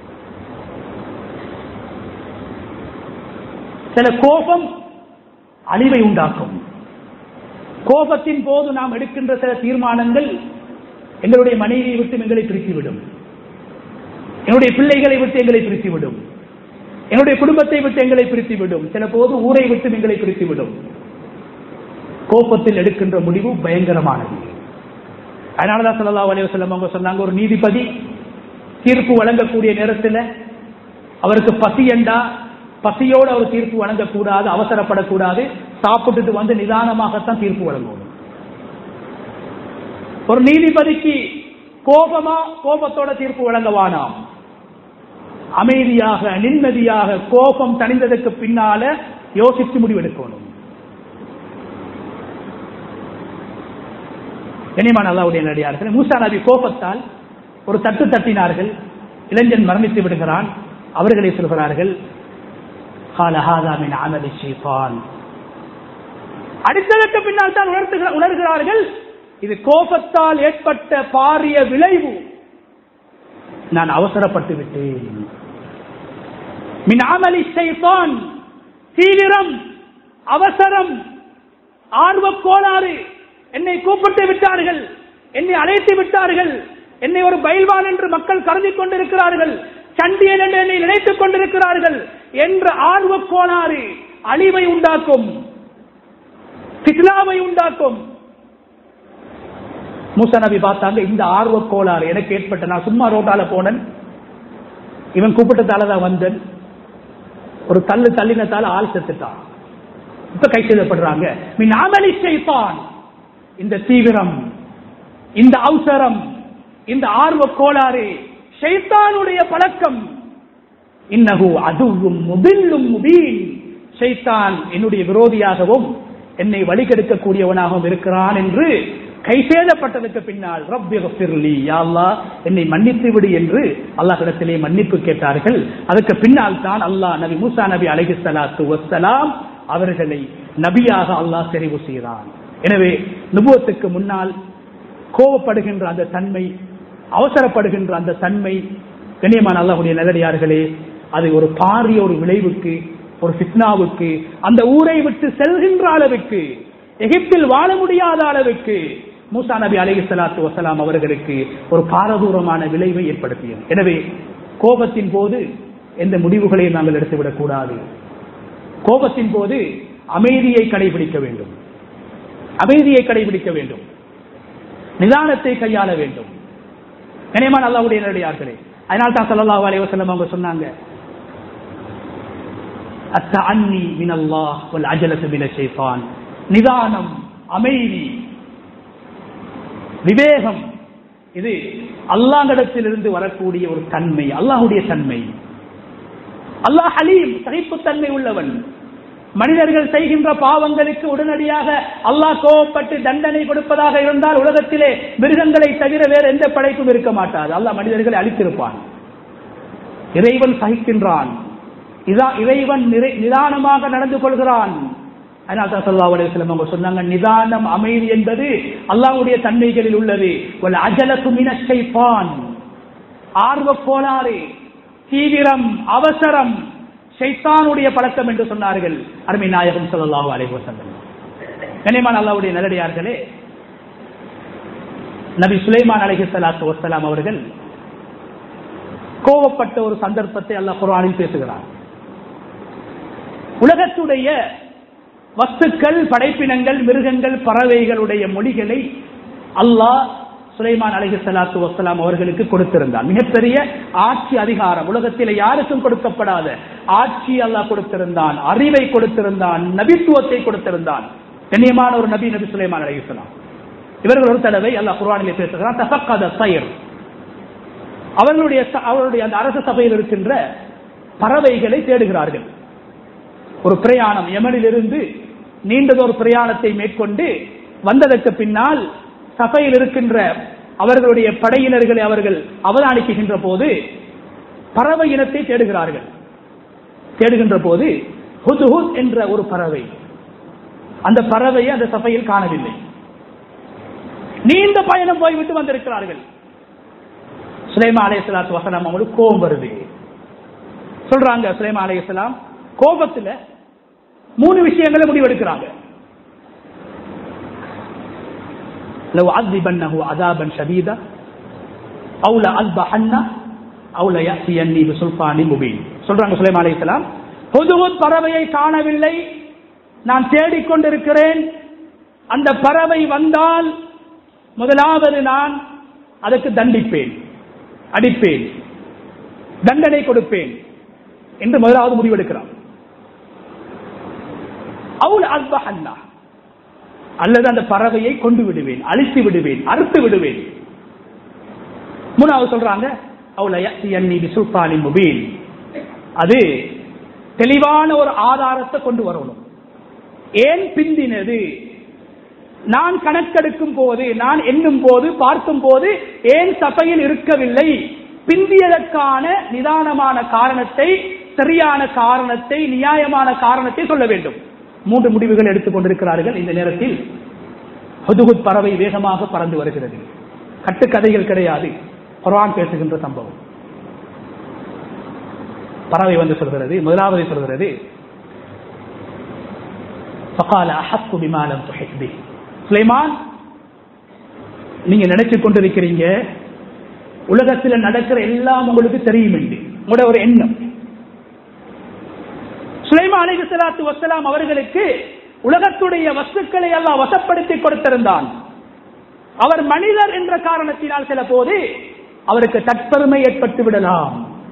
சில கோபம் அழிவை உண்டாக்கும் கோபத்தின் போது நாம் எடுக்கின்ற சில தீர்மானங்கள் எங்களுடைய மனைவியை விட்டு எங்களை பிரித்துவிடும் என்னுடைய பிள்ளைகளை விட்டு எங்களை பிரித்துவிடும் என்னுடைய குடும்பத்தை விட்டு எங்களை பிரித்துவிடும் சில போது ஊரை விட்டு எங்களை பிரித்துவிடும் கோபத்தில் எடுக்கின்ற முடிவு பயங்கரமானது அதனாலதான் ஸல்லல்லாஹு அலைஹி வஸல்லம் அவங்க சொன்னாங்க ஒரு நீதிபதி தீர்ப்பு வழங்கக்கூடிய நேரத்தில் அவருக்கு பசி என்றா பசியோடு அவர் தீர்ப்பு வழங்கக்கூடாது அவசரப்படக்கூடாது சாப்பிட்டுட்டு வந்து நிதானமாகத்தான் தீர்ப்பு வழங்கணும் ஒரு நீதிபதிக்கு கோபமா கோபத்தோட தீர்ப்பு வழங்கவானாம் அமைதியாக நிம்மதியாக கோபம் தணிந்ததற்கு பின்னால யோசித்து முடிவெடுக்கணும் கனிமான் அல்லாவுடைய நடிகார்கள் மூசா நபி கோபத்தால் ஒரு தட்டு தட்டினார்கள் இளைஞன் மரணித்து விடுகிறான் அவர்களை சொல்கிறார்கள் "கால ஹாதா மின் அமலி ஷைத்தான்." அடித்ததற்கு பின்னால் தான் உணர்த்துகிற- உணர்கிறார்கள் இது கோபத்தால் ஏற்பட்ட பாரிய விளைவு நான் அவசரப்பட்டு விட்டேன் மின் அமலி ஷைத்தான் தீவிரம் அவசரம் ஆர்வக் கோளாறு என்னை கூப்பிட்டு விட்டார்கள் என்னை அழைத்து விட்டார்கள் என்னை ஒரு பயில்வான் என்று மக்கள் கருதி கொண்டிருக்கிறார்கள் சண்டியன் என்று என்னை நினைத்துக் கொண்டிருக்கிறார்கள் என்ற ஆர்வக் கோளாறு அழிவை உண்டாக்கும் பித்னாவை உண்டாக்கும் மூசா நபி பார்த்தாங்க இந்த ஆர்வக் கோளாறு எனக்கு ஏற்பட்ட நான் சும்மா ரோட்டால போனேன் இவன் கூப்பிட்டதால தான் வந்தேன் ஒரு தள்ளு தள்ளினத்தால ஆள் செத்துட்டான் இப்ப கை செய்யப்படுறாங்க மின் அமலி ஷைத்தான் இந்த தீவிரம் இந்த அவசரம் இந்த ஆர்வ கோளாறு ஷைத்தானுடைய பழக்கம் இன்னகு அதுவும் முபில்லும் முபீன் ஷைத்தான் என்னுடைய விரோதியாகவும் என்னை வழிகெடுக்கக்கூடியவனாகவும் இருக்கிறான் என்று கைசேதப்பட்டதற்கு பின்னால் ரப்பி கஃபிர்லி யா அல்லாஹ் என்னை மன்னித்து விடு என்று அல்லாஹ்விடத்திலே மன்னிப்பு கேட்டார்கள் அதற்கு பின்னால் தான் அல்லாஹ் நபி மூசா நபி அலைஹிஸ்ஸலாத்து வஸ்ஸலாம் அவர்களை நபியாக அல்லாஹ் தெரிவு செய்கிறான் எனவே நுபுவத்துக்கு முன்னால் கோபப்படுகின்ற அந்த தன்மை அவசரப்படுகின்ற அந்த தன்மை கண்ணியமான அல்லாஹுடைய நல்லடியார்களே அது ஒரு பாரிய ஒரு விளைவுக்கு ஒரு ஃபித்னாவுக்கு அந்த ஊரை விட்டு செல்கின்ற அளவுக்கு எகிப்தில் வாழ முடியாத அளவுக்கு மூசா நபி அலி சலாத்து வசலாம் அவர்களுக்கு ஒரு பாரதூரமான விளைவை ஏற்படுத்தியது எனவே கோபத்தின் போது எந்த முடிவுகளையும் நாங்கள் எடுத்துவிடக் கூடாது கோபத்தின் போது அமைதியை கடைபிடிக்க வேண்டும் அமைதியை கடைபிடிக்க வேண்டும் நிதானத்தை கையாள வேண்டும் கனியமான அல்லாவுடைய நேரடியார்களே அதனால் தான் சல்லல்லாஹு அலைஹி வஸல்லம் அவங்க சொன்னாங்க அத்தஅன்னி மினல்லாஹ் வல் அஜலத்து மின ஷைத்தான் நிதானம் அமைதி விவேகம் இது அல்லாஹ்விடத்திலிருந்து வரக்கூடிய ஒரு தன்மை அல்லாஹ்வுடைய தன்மை அல்லாஹ் ஹலீம் சகிப்புத்தன்மை உள்ளவன் மனிதர்கள் செய்கின்ற பாவங்களுக்கு உடனடியாக அல்லாஹ் கோவப்பட்டு தண்டனை கொடுப்பதாக இருந்தால் உலகத்திலே மிருகங்களை தவிர வேற எந்த படைப்பும் இருக்க மாட்டாது அல்லாஹ் மனிதர்களை அழித்திருப்பான் இறைவன் சகிக்கின்றான் இதா இறைவன் நிறை- நிதானமாக நடந்து கொள்கிறான் அதனால் தான் சல்லா அலுவலம் அவங்க சொன்னாங்க நிதானம் அமைதி என்பது அல்லாஹ்வுடைய தன்மைகளில் உள்ளது வல் அஜலத்து மினஷைப்பான் ஆர்வ கோளாறு தீவிரம் அவசரம் ஷைத்தானுடைய பழக்கம் என்று சொன்னார்கள் அருமை நாயகம் ஸல்லல்லாஹு அலைஹி வஸல்லம் கனிமான் அல்லாஹ்வுடைய நல்லடியார்களே நபி சுலைமான் அலைஹி ஸலாத்து வஸ்ஸலாம் அவர்கள் கோபப்பட்ட ஒரு சந்தர்ப்பத்தை அல்லாஹ் குர்ஆனில் பேசுகிறார் உலகத்துடைய வஸ்துக்கள் படைப்பினங்கள் மிருகங்கள் பறவைகளுடைய மொழிகளை அல்லாஹ் சுலைமான் அலைஹி ஸலாத்து வஸ்ஸலாம் அவர்களுக்கு கொடுத்திருந்தான் மிகப்பெரிய ஆட்சி அதிகாரம் உலகத்தில் யாருக்கும் கொடுக்கப்படாத ஆட்சி அல்லாஹ் கொடுத்திருந்தான் அறிவை கொடுத்திருந்தான் நபித்துவத்தை கொடுத்திருந்தான் கண்ணியமான ஒரு நபி நபி சுலைமான் அலைஹிஸ்ஸலாம் இவர்கள் ஒரு தடவை அல்லாஹ் குர்ஆனிலே பேசுகிறான் தஃபக்கத சைர் அவர்களுடைய ச- அவர்களுடைய அந்த அரச சபையில் இருக்கின்ற பறவைகளை தேடுகிறார்கள் ஒரு பிரயாணம் யமனிலிருந்து நீண்டதொரு பிரயாணத்தை மேற்கொண்டு வந்ததற்கு பின்னால் சபையில் இருக்கின்ற அவர்களுடைய படையினர்களை அவர்கள் அவதானிக்குகின்ற போது பறவை இனத்தை தேடுகிறார்கள் தேடுகின்ற போது ஹுதுஹுத் என்ற ஒரு பறவை அந்த பறவையை அந்த சபையில் காணவில்லை நீண்ட பயணம் போய்விட்டு வந்திருக்கிறார்கள் சுலைமா அலைஹிஸ்ஸலாத்து வஸலாம் அவங்களுக்கு கோபம் வருது சொல்றாங்க சுலைமா அலைஹிஸ்ஸலாம் கோபத்துல மூணு விஷயங்களை முடிவெடுக்கிறாங்க لو عذبنه عذابا شديدا او لأذبحنه او ليأتيني بسلطان مبين சொல்றாங்க சுலைமா அலைஹிஸ்ஸலாம் ஹுதுஹுத் பறவையை காணவில்லை நான் தேடிக்கொண்டிருக்கிறேன் அந்த பறவை வந்தால் முதலாவது நான் அதற்கு தண்டிப்பேன் அடிப்பேன் தண்டனை கொடுப்பேன் என்று முதலாவது முடிவெடுக்கிறான் அவுல் அல்பஹன்னா அல்லது அந்த பறவையை கொண்டு விடுவேன் அழித்து விடுவேன் அறுத்து விடுவேன் மூணாவது சொல்றாங்க அவுல சுல்தானி முபீன் அது தெளிவான ஒரு ஆதாரத்தை கொண்டு வரணும் ஏன் பிந்தினது நான் கணக்கெடுக்கும் போது நான் எண்ணும் போது பார்க்கும் போது ஏன் சபையில் இருக்கவில்லை பிந்தியதற்கான நிதானமான காரணத்தை சரியான காரணத்தை நியாயமான காரணத்தை சொல்ல வேண்டும் மூன்று முடிவுகள் எடுத்துக் கொண்டிருக்கிறார்கள் இந்த நேரத்தில் ஹுதுகுத் பறவை வேகமாக பறந்து வருகிறது கட்டுக்கதைகள் கிடையாது குர்ஆன் பேசுகின்ற சம்பவம் பறவை வந்து சொல்கிறது முதலாவது சொல்கிறது فقال احط بما لم تحط به சுலைமான் நீங்க நினைச்சு கொண்டிருக்கிறீங்க உலகத்தில் நடக்கிற எல்லாம் உங்களுக்கு தெரியும் என்று உங்களோட ஒரு எண்ணம் சுலைமா அலைஹி ஸலாத்து வஸ்ஸலாம் அவர்களுக்கு உலகத்துடைய வஸ்துக்களை எல்லாம் வசப்படுத்தி கொடுத்திருந்தான் அவர் மனிதர் என்ற காரணத்தினால் சில போது அவருக்கு தற்பெருமை ஏற்பட்டு விடலாம்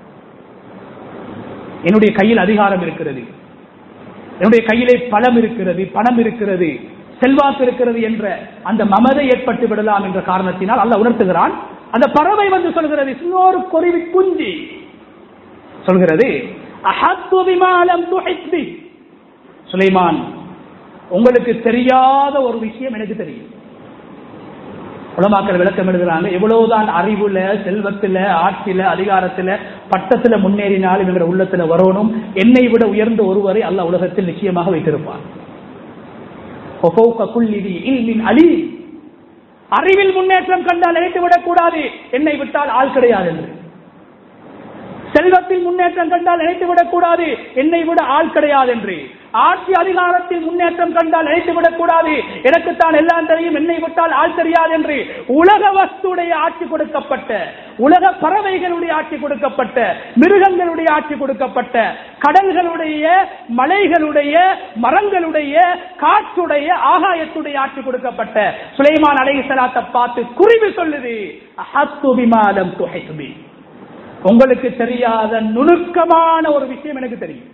என்னுடைய கையில் அதிகாரம் இருக்கிறது என்னுடைய கையிலே பலம் இருக்கிறது பணம் இருக்கிறது செல்வாக்கு இருக்கிறது என்ற அந்த மமதை ஏற்பட்டு விடலாம் என்ற காரணத்தினால் அல்ல உணர்த்துகிறான் அந்த பறவை வந்து சொல்கிறது இன்னொரு குருவி குஞ்சி சொல்கிறது அஹத்து விமானம் துஹித் சுலைமான் உங்களுக்கு தெரியாத ஒரு விஷயம் எனக்கு தெரியும் உலமாக்கள் விளக்கம் எழுதுறாங்க எவ்வளவுதான் அறிவுல செல்வத்துல ஆட்சியில அதிகாரத்துல பட்டத்துல முன்னேறினாலும் இவங்க உள்ளத்துல வரணும் என்னை விட உயர்ந்த ஒருவரை அல்ல உலகத்தில் நிச்சயமாக வைத்திருப்பார் அலி அறிவில் முன்னேற்றம் கண்டால் நினைத்து விடக்கூடாது என்னை விட்டால் ஆள் கிடையாது என்று செல்வத்தில் முன்னேற்றம் கண்டால் நினைத்து விடக்கூடாது என்னை விட ஆள் கிடையாது என்று ஆட்சி அதிகாரத்தில் முன்னேற்றம் கண்டால் நினைத்து விடக்கூடாது எனக்குத்தான் எல்லாம் தெரியும் என்னை விட்டால் ஆள் தெரியாது என்று உலக வஸ்துடைய ஆட்சி கொடுக்கப்பட்ட உலக பறவைகளுடைய ஆட்சி கொடுக்கப்பட்ட மிருகங்களுடைய ஆட்சி கொடுக்கப்பட்ட கடல்களுடைய மலைகளுடைய மரங்களுடைய காற்றுடைய ஆகாயத்துடைய ஆட்சி கொடுக்கப்பட்ட சுலைமான் அலைசலாத்தை பார்த்து குருவி சொல்லுது அஹத்து பிமாலம் துஹைத்துபி உங்களுக்கு தெரியாத நுணுக்கமான ஒரு விஷயம் எனக்கு தெரியும்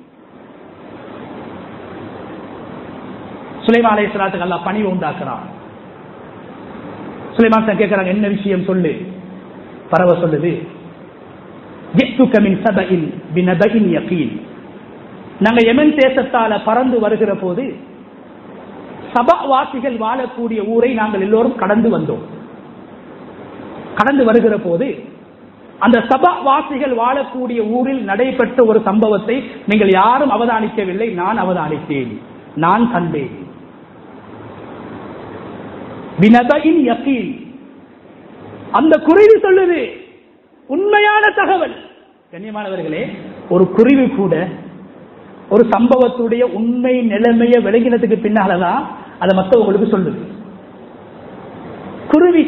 சுலைமான் அலைஹிஸ்ஸலாத்துக்கு அல்லாஹ் பணிவு உண்டாக்குறான் சுலைமான் சார் கேட்கிறாங்க என்ன விஷயம் சொல்லு பரவ சொல்லுது ஜித்துக மின் சபஇன் பினபஇன் யகீன் நாங்க யமன் தேசத்தால பறந்து வருகிற போது சபாவாசிகள் வாழக்கூடிய ஊரை நாங்கள் எல்லோரும் கடந்து வந்தோம் கடந்து வருகிற போது அந்த சபாவாசிகள் வாழக்கூடிய ஊரில் நடைபெற்ற ஒரு சம்பவத்தை நீங்கள் யாரும் அவதானிக்கவில்லை நான் அவதானித்தேன் நான் கண்டேன் பினபஇன் யகீன் அந்த குருவி சொல்லுது உண்மையான தகவல் கண்ணியமானவர்களே ஒரு குருவி கூட ஒரு சம்பவத்துடைய உண்மை நிலைமையை விளங்கினதுக்கு பின்னாலதான் அதை மற்றவங்களுக்கு சொல்லுது குருவி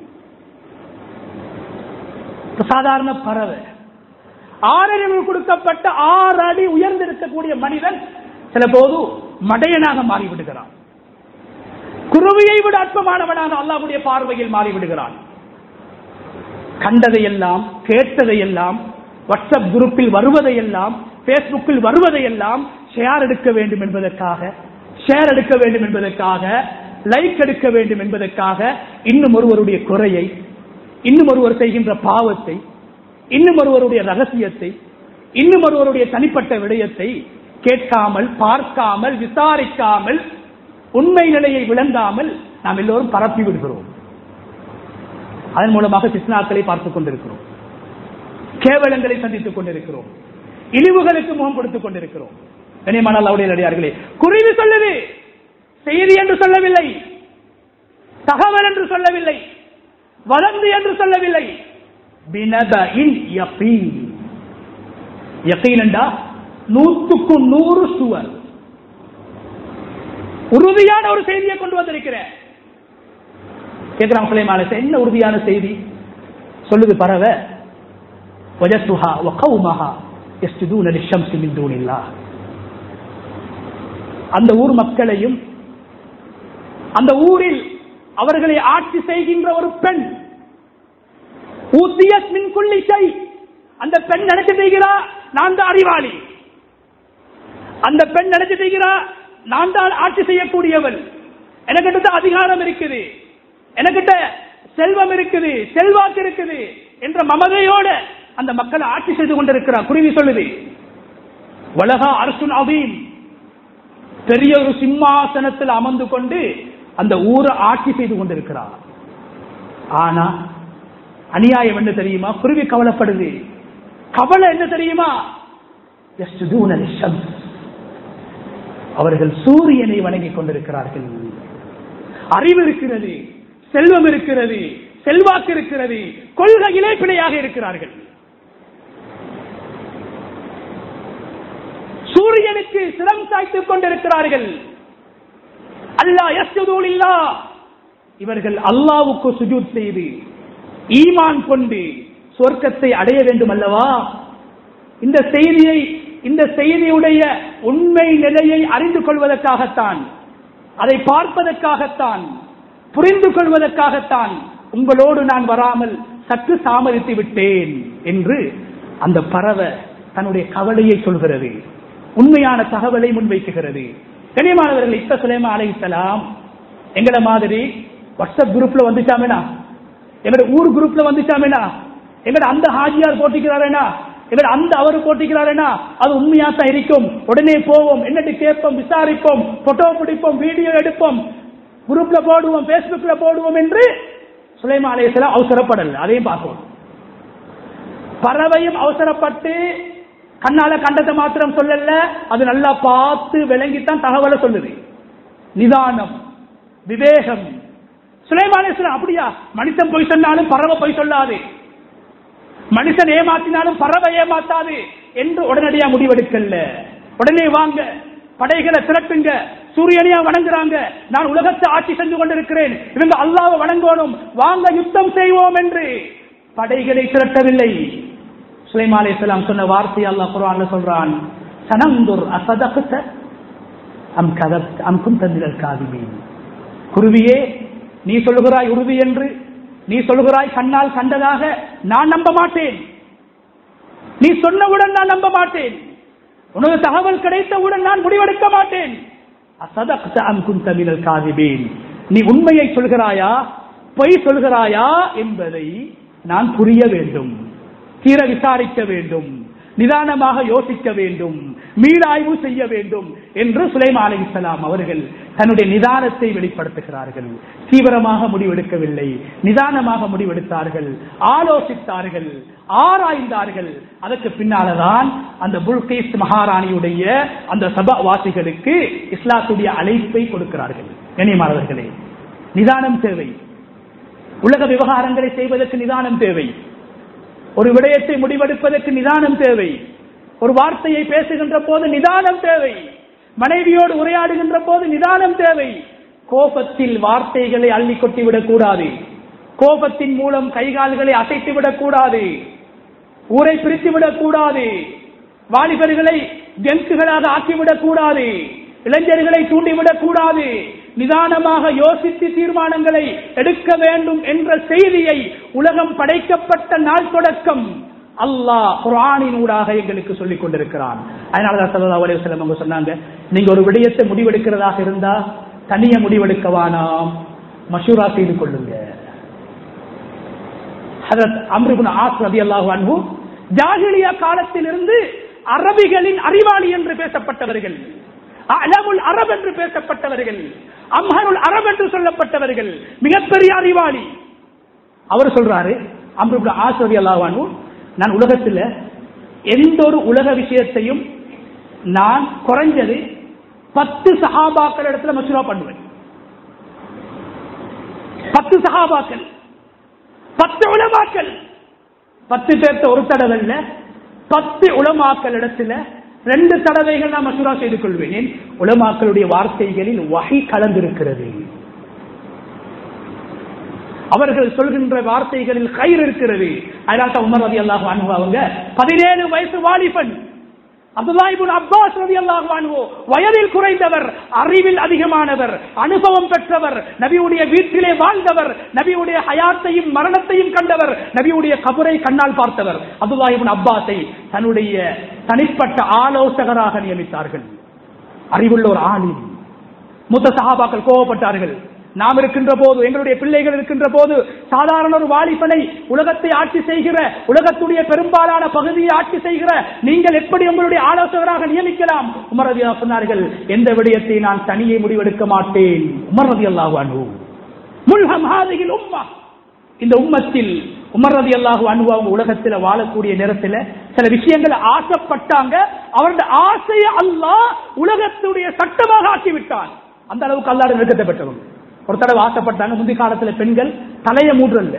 சாதாரண பறவை ஆறறிவு கொடுக்கப்பட்ட ஆறு அடி உயர்ந்திருக்கக்கூடிய மனிதன் சில போது மடையனாக மாறிவிடுகிறான் குருவியை விட அற்பமானவனாக அல்லாவுடைய பார்வையில் மாறிவிடுகிறான் கண்டதையெல்லாம் கேட்டதையெல்லாம் வாட்ஸ்அப் குரூப்பில் வருவதையெல்லாம் பேஸ்புக்கில் வருவதையெல்லாம் ஷேர் எடுக்க வேண்டும் என்பதற்காக ஷேர் எடுக்க வேண்டும் என்பதற்காக லைக் எடுக்க வேண்டும் என்பதற்காக இன்னும் ஒருவருடைய குறையை இன்னும் ஒருவர் செய்கின்ற பாவத்தை இன்னும் ஒருவருடைய ரகசியத்தை இன்னும் ஒருவருடைய தனிப்பட்ட விடயத்தை கேட்காமல் பார்க்காமல் விசாரிக்காமல் உண்மை நிலையை விளங்காமல் நாம் எல்லோரும் பரப்பி விடுகிறோம் அதன் மூலமாக பிஸ்னாக்களை பார்த்துக் கொண்டிருக்கிறோம் கேவலங்களை சந்தித்துக் கொண்டிருக்கிறோம் இழிவுகளுக்கு முகம் கொடுத்துக் கொண்டிருக்கிறோம் கனியமான அவருடைய அடியார்களே குருவி சொல்லுது செய்தி என்று சொல்லவில்லை தகவல் என்று சொல்லவில்லை வளர்ந்து என்று சொல்லவில்லை நூற்றுக்கு நூறு சுவர் உறுதியான ஒரு செய்தியை கொண்டு வந்திருக்கிறேன் கேட்கிறான் சுலைமால என்ன உறுதியான செய்தி சொல்லுது பறவ வஜத்துஹா வகௌமஹா யஸ்ஜுதூன லிஷம்ஸி மின் தூனில்லாஹ் அந்த ஊர் மக்களையும் அந்த ஊரில் அவர்களை ஆட்சி செய்கின்ற ஒரு பெண் ஊத்தியத் மின் குள்ளி செய் அந்த பெண் நினைச்சு செய்கிறா நான் தான் அறிவாளி அந்த பெண் நினைச்சு செய்கிறா நான் தான் ஆட்சி செய்யக்கூடியவள் எனக்கிட்ட தான் அதிகாரம் இருக்குது எனக்கிட்ட செல்வம் இருக்குது செல்வாக்கு இருக்குது என்ற மமதையோட அந்த மக்களை ஆட்சி செய்து கொண்டிருக்கிறார் குருவி சொல்லுது உலகா அரசுன் அவீன் பெரிய ஒரு சிம்மாசனத்தில் அமர்ந்து கொண்டு அந்த ஊரை ஆட்சி செய்து கொண்டிருக்கிறார் ஆனா அநியாயம் என்ன தெரியுமா குருவி கவலைப்படுது கவலை என்ன தெரியுமா யஸ்ஜுதூன லிஷம்ஸ். அவர்கள் சூரியனை வணங்கிக் கொண்டிருக்கிறார்கள் அறிவு இருக்கிறது செல்வம் இருக்கிறது செல்வாக்கு இருக்கிறது கொள்கையிலே பிழையாக இருக்கிறார்கள் சூரியனுக்கு சிரம் சாய்த்துக் கொண்டிருக்கிறார்கள் அல்லா யஸ்ஜுதூன் இல்லா இவர்கள் அல்லாவுக்கு சுஜூத் செய்து ஈமான் கொண்டு சொர்க்கத்தை அடைய வேண்டும் அல்லவா இந்த செய்தியை இந்த செய்தியுடைய உண்மை நிலையை அறிந்து கொள்வதற்காகத்தான் அதை பார்ப்பதற்காகத்தான் புரிந்து கொள்வதற்காகத்தான் உங்களோடு நான் வராமல் சற்று தாமதித்து விட்டேன் என்று அந்த பறவை தன்னுடைய கவலையை சொல்கிறது உண்மையான தகவலை முன்வைக்குகிறது கனியமானவர்கள் இப்ப சுலைமா அலைத்தலாம் எங்களை மாதிரி வாட்ஸ்அப் குரூப்ல வந்துச்சாமேனா எங்கட ஊர் குரூப்ல வந்துச்சாமேனா எங்கட அந்த ஹாஜியார் போட்டிக்கிறாரேனா எங்கட அந்த அவரு போட்டிக்கிறாரேனா அது உண்மையா தான் இருக்கும் உடனே போவோம் என்னட்டு கேட்போம் விசாரிப்போம் போட்டோ பிடிப்போம் வீடியோ எடுப்போம் குரூப்ல போடுவோம் பேஸ்புக்ல போடுவோம் என்று சுலைமா அலையலாம் அவசரப்படல அதையும் பார்ப்போம் பறவையும் அவசரப்பட்டு கண்ணால கண்டத்தை மாத்திரம் சொல்லல அது நல்லா பார்த்து விளங்கித்தான் தகவலை சொல்லுது நிதானம் விவேகம் சுலைமான் அலைஹிஸ்ஸலாம் அப்படியா மனுஷன் போய் சொன்னாலும் பறவை போய் சொல்லாது மனுஷன் ஏமாத்தினாலும் பறவை ஏமாத்தாது என்று உடனடியா முடிவெடுக்கல உடனே வாங்க படைகளை திரட்டுங்க சூரியனையா வணங்குறாங்க நான் உலகத்தை ஆட்சி செஞ்சு கொண்டிருக்கிறேன் இவங்க அல்லாஹ்வை வணங்கணும் வாங்க யுத்தம் செய்வோம் என்று படைகளை திரட்டவில்லை சுலைமான் அலைஹிஸ்ஸலாம் சொன்ன வார்த்தை அல்லாஹ் குர்ஆன்ல சொல்றான் சனந்துர் அசதகத அம் கதப் அம் குந்தமிழல் காதிமீன் குருவியே நீ சொல்லுகிறாய் உறுதி என்று நீ சொல்லுகிறாய் கண்ணால் கண்டதாக நான் நம்ப மாட்டேன் நீ சொன்னவுடன் நான் நம்ப மாட்டேன் உனது தகவல் கிடைத்தவுடன் நான் முடிவெடுக்க மாட்டேன் அசதக்த அம் குந்த மினல் காதிபீன் நீ உண்மையை சொல்கிறாயா பொய் சொல்கிறாயா என்பதை நான் புரிய வேண்டும் தீர விசாரிக்க வேண்டும் நிதானமாக யோசிக்க வேண்டும் மீளாய்வு செய்ய வேண்டும் என்று சுலைமா அலைஹிஸ்ஸலாம் அவர்கள் தன்னுடைய நிதானத்தை வெளிப்படுத்துகிறார்கள் தீவிரமாக முடிவெடுக்கவில்லை நிதானமாக முடிவெடுத்தார்கள் ஆலோசித்தார்கள் ஆராய்ந்தார்கள் அதற்கு பின்னால்தான் அந்த புல்கேஸ் மகாராணியுடைய அந்த சபாவாசிகளுக்கு இஸ்லாத்துடைய அழைப்பை கொடுக்கிறார்கள் கண்ணியமானவர்களே நிதானம் தேவை உலக விவகாரங்களை செய்வதற்கு நிதானம் தேவை ஒரு விடயத்தை முடிவெடுப்பதற்கு நிதானம் தேவை ஒரு வார்த்தையை பேசுகின்ற போது நிதானம் தேவை மனைவியோடு உரையாடுகின்ற போது நிதானம் தேவை கோபத்தில் வார்த்தைகளை அள்ளி கொட்டிவிடக் கூடாது கோபத்தின் மூலம் கைகால்களை அசைத்து விடக் கூடாது ஊரை பிரித்து விடக் கூடாது வாலிபர்களை ஜென்சுகளாக ஆக்கிவிடக் கூடாது இளைஞர்களை தூண்டிவிடக் கூடாது நிதானமாக யோசித்து தீர்மானங்களை எடுக்க வேண்டும் என்ற செய்தியை உலகம் படைக்கப்பட்ட நாள் தொடக்கம் அல்லாஹ் குரானினூடாக எங்களுக்கு சொல்லிக் கொண்டிருக்கிறான் அதனாலதான் சல்லா அலையம் அவங்க சொன்னாங்க நீங்க ஒரு விடயத்தை முடிவெடுக்கிறதாக இருந்தா தனிய முடிவெடுக்கவானாம் மஷூரா செய்து கொள்ளுங்க அம்ருகுன் ஆஸ் ரதி அல்லாஹு அன்பு ஜாகிலியா காலத்திலிருந்து அரபிகளின் அறிவாளி என்று பேசப்பட்டவர்கள் அலமுல் அரப் என்று பேசப்பட்டவர்கள் அம்ஹருல் அரப் என்று சொல்லப்பட்டவர்கள் மிகப்பெரிய அறிவாளி அவர் சொல்றாரு அம்ருபுல் ஆசரி அல்லாவானு நான் உலகத்தில் எந்த ஒரு உலக விஷயத்தையும் நான் குறைஞ்சது பத்து சஹாபாக்கள் இடத்துல மசூரா பண்ணுவேன் பத்து சஹாபாக்கள் பத்து உலமாக்கள் பத்து பேர்த்த ஒரு தடவை இல்ல பத்து உலமாக்கள் இடத்துல ரெண்டு தடவைகள் நான் மசூரா செய்து கொள்வேன் உலமாக்களுடைய வார்த்தைகளில் வகை கலந்திருக்கிறது அவர்கள் சொல்கின்ற வார்த்தைகளில் கயிறு இருக்கிறது அதனால உமர் ரதி அல்லாஹ் அவங்க பதினேழு வயசு வாலிபன் அப்துல்லாஹிபுன் அப்பாஸ் ரதி அல்லாஹ் வயதில் குறைந்தவர் அறிவில் அதிகமானவர் அனுபவம் பெற்றவர் நபியுடைய வீட்டிலே வாழ்ந்தவர் நபியுடைய ஹயாத்தையும் மரணத்தையும் கண்டவர் நபியுடைய கபரை கண்ணால் பார்த்தவர் அப்துல்லாஹிபுன் அப்பாஸை தன்னுடைய தனிப்பட்ட ஆலோசகராக நியமித்தார்கள் அறிவுள்ள ஒரு ஆளில் மூத்த சகாபாக்கள் கோவப்பட்டார்கள் நாம் இருக்கின்ற போது எங்களுடைய பிள்ளைகள் இருக்கின்ற போது சாதாரண ஒரு வாலிபனை உலகத்தை ஆட்சி செய்கிற உலகத்துடைய பெரும்பாலான பகுதியை ஆட்சி செய்கிற நீங்கள் எப்படி உங்களுடைய ஆலோசகராக நியமிக்கலாம் உமர் ரதி சொன்னார்கள் எந்த விடயத்தை நான் தனியே முடிவெடுக்க மாட்டேன் உமர் ரதி அல்லாஹு முல்ஹம் ஹாதிகில் உம்மா இந்த உம்மத்தில் உமர் ரதி அல்லாஹு அன்பு அவங்க உலகத்தில் வாழக்கூடிய நேரத்தில் சில விஷயங்கள் ஆசைப்பட்டாங்க அவருடைய ஆசையை அல்லாஹ் உலகத்துடைய சட்டமாக ஆக்கிவிட்டான் அந்த அளவுக்கு அல்லாட நெருக்கத்தை பெற்றவங்க ஒரு தடவை ஆசைப்பட்டாங்க முந்தைய காலத்துல பெண்கள் தலையை மூடுறல்ல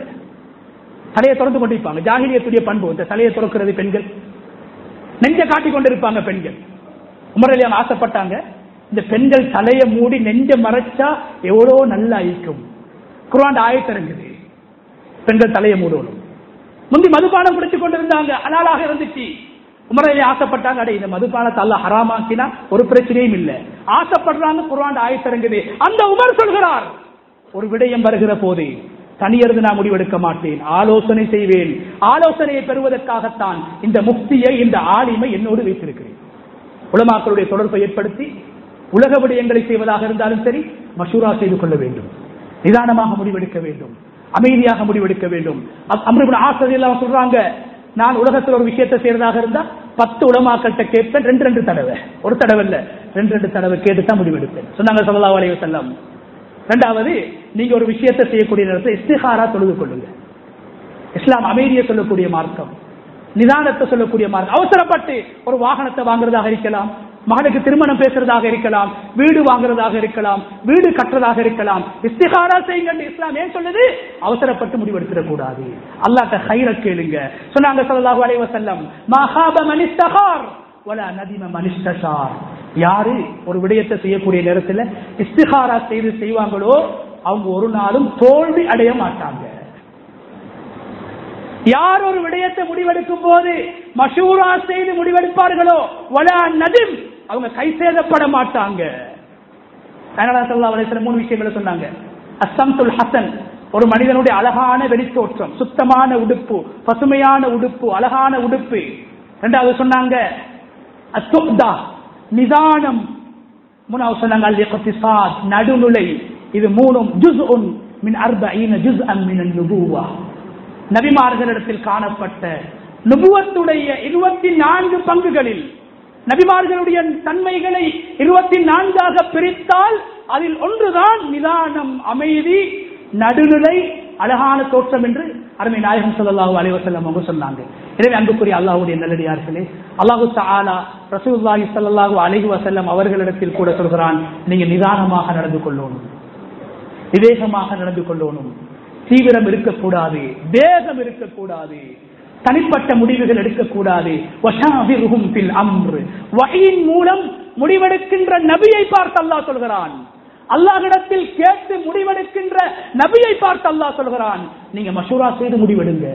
தலையை திறந்து கொண்டிருப்பாங்க ஜாகிரியத்துடைய பண்பு இந்த தலையை திறக்கிறது பெண்கள் நெஞ்ச காட்டிக் கொண்டிருப்பாங்க பெண்கள் உமரலியான் ஆசைப்பட்டாங்க இந்த பெண்கள் தலையை மூடி நெஞ்ச மறைச்சா எவ்வளோ நல்லா இருக்கும் குரான் ஆயத்திறங்குது பெண்கள் தலையை மூடணும் முந்தி மதுபானம் குடித்துக் கொண்டிருந்தாங்க அலாலாக இருந்துச்சு உமரையிலே ஆசைப்பட்டாங்க அடே இந்த மதுபானத்தை அல்ல ஹராமாக்கினா ஒரு பிரச்சனையும் இல்ல ஆசைப்படுறாங்க குரான் ஆயத்திறங்குது அந்த உமர் சொல்கிறார் ஒரு விடயம் வருகிற போது தனியருந்து நான் முடிவெடுக்க மாட்டேன் ஆலோசனை செய்வேன் ஆலோசனையை பெறுவதற்காகத்தான் இந்த முக்தியை இந்த ஆளுமை என்னோடு வைத்திருக்கிறேன் உலமாக்களுடைய தொடர்பை ஏற்படுத்தி உலக விடயங்களை செய்வதாக இருந்தாலும் சரி மசூரா செய்து கொள்ள வேண்டும் நிதானமாக முடிவெடுக்க வேண்டும் அமைதியாக முடிவெடுக்க வேண்டும் அம்ருபின் ஆசிரியர் சொல்றாங்க நான் உலகத்தில் ஒரு விஷயத்தை செய்யறதாக இருந்தா பத்து உலமாக்கள்கிட்ட கேட்பேன் ரெண்டு ரெண்டு தடவை ஒரு தடவை இல்ல ரெண்டு ரெண்டு தடவை கேட்டு தான் முடிவெடுப்பேன் சொன்னாங்க சல்லா அலைய செல்லம் ரெண்டாவது நீங்க ஒரு விஷயத்தை செய்யக்கூடிய நேரத்தில் இஸ்திஹாரா தொழுது கொள்ளுங்க இஸ்லாம் அமைதியை சொல்லக்கூடிய மார்க்கம் நிதானத்தை சொல்லக்கூடிய மார்க்கம் அவசரப்பட்டு ஒரு வாகனத்தை வாங்குறதாக இருக்கலாம் மகனுக்கு திருமணம் பேசுறதாக இருக்கலாம் வீடு வாங்குறதாக இருக்கலாம் வீடு கட்டுறதாக இருக்கலாம் இஸ்திகாரா செய்யுங்க இஸ்லாம் ஏன் சொல்லுது அவசரப்பட்டு முடிவெடுத்துட கூடாது அல்லாட்ட ஹைர கேளுங்க சொன்னாங்க ஸல்லல்லாஹு அலைஹி வஸல்லம் மஹாப மனிஸ்தகார் வலா நதிம மனிஸ்தஷார் யாரு ஒரு விடயத்தை செய்யக்கூடிய நேரத்தில் இஸ்திகாரா செய்து செய்வாங்களோ அவங்க ஒரு நாளும் தோல்வி அடைய மாட்டாங்க யார் ஒரு விடயத்தை முடிவெடுக்கும் போது மஷூரா செய்து முடிவெடுப்பார்களோ வலா நதிம் அவங்க கை சேதப்பட மாட்டாங்க கனடா சல்லா வலைசில மூணு விஷயங்களை சொன்னாங்க அசம்துல் ஹசன் ஒரு மனிதனுடைய அழகான வெளித்தோற்றம் சுத்தமான உடுப்பு பசுமையான உடுப்பு அழகான உடுப்பு ரெண்டாவது சொன்னாங்க அத்துப்தா நிதானம் மூணாவது சொன்னாங்க அல் இக்திசாத் நடுநிலை இது மூணும் ஜுஸ் உன் மின் அர்பஈன ஜுஸ் அம் மின் நுபுவா நபிமார்களிடத்தில் காணப்பட்ட நுபுவத்துடைய இருபத்தி நான்கு பங்குகளில் நபிமார்களுடைய தன்மைகளை இருபத்தி நான்காக பிரித்தால் அதில் ஒன்றுதான் நிதானம் அமைதி நடுநிலை அழகான தோற்றம் என்று அருமை நாயகம் ஸல்லல்லாஹு அலைஹி வஸல்லம் அவங்க சொன்னாங்க எனவே அன்புக்குரிய அல்லாஹ்வுடைய நல்லடியார்களே அல்லாஹு தஆலா ரசூலுல்லாஹி ஸல்லல்லாஹு அலைஹி வஸல்லம் அவர்களிடத்தில் கூட சொல்கிறான் நீங்க நிதானமாக நடந்து கொள்ளணும் விவேகமாக நடந்து கொள்ளணும் தீவிரம் இருக்கக்கூடாது வேகம் இருக்கக்கூடாது தனிப்பட்ட முடிவுகள் எடுக்கக்கூடாது வஷாவிருஹும் ஃபில் அம்ர் வஹீன் மூலம் முடிவெடுக்கின்ற நபியை பார்த்து அல்லாஹ் சொல்கிறான் அல்லாஹ்விடத்தில் கேட்டு முடிவெடுக்கின்ற நபியை பார்த்து அல்லாஹ் சொல்கிறான் நீங்க மஷூரா செய்து முடிவெடுங்க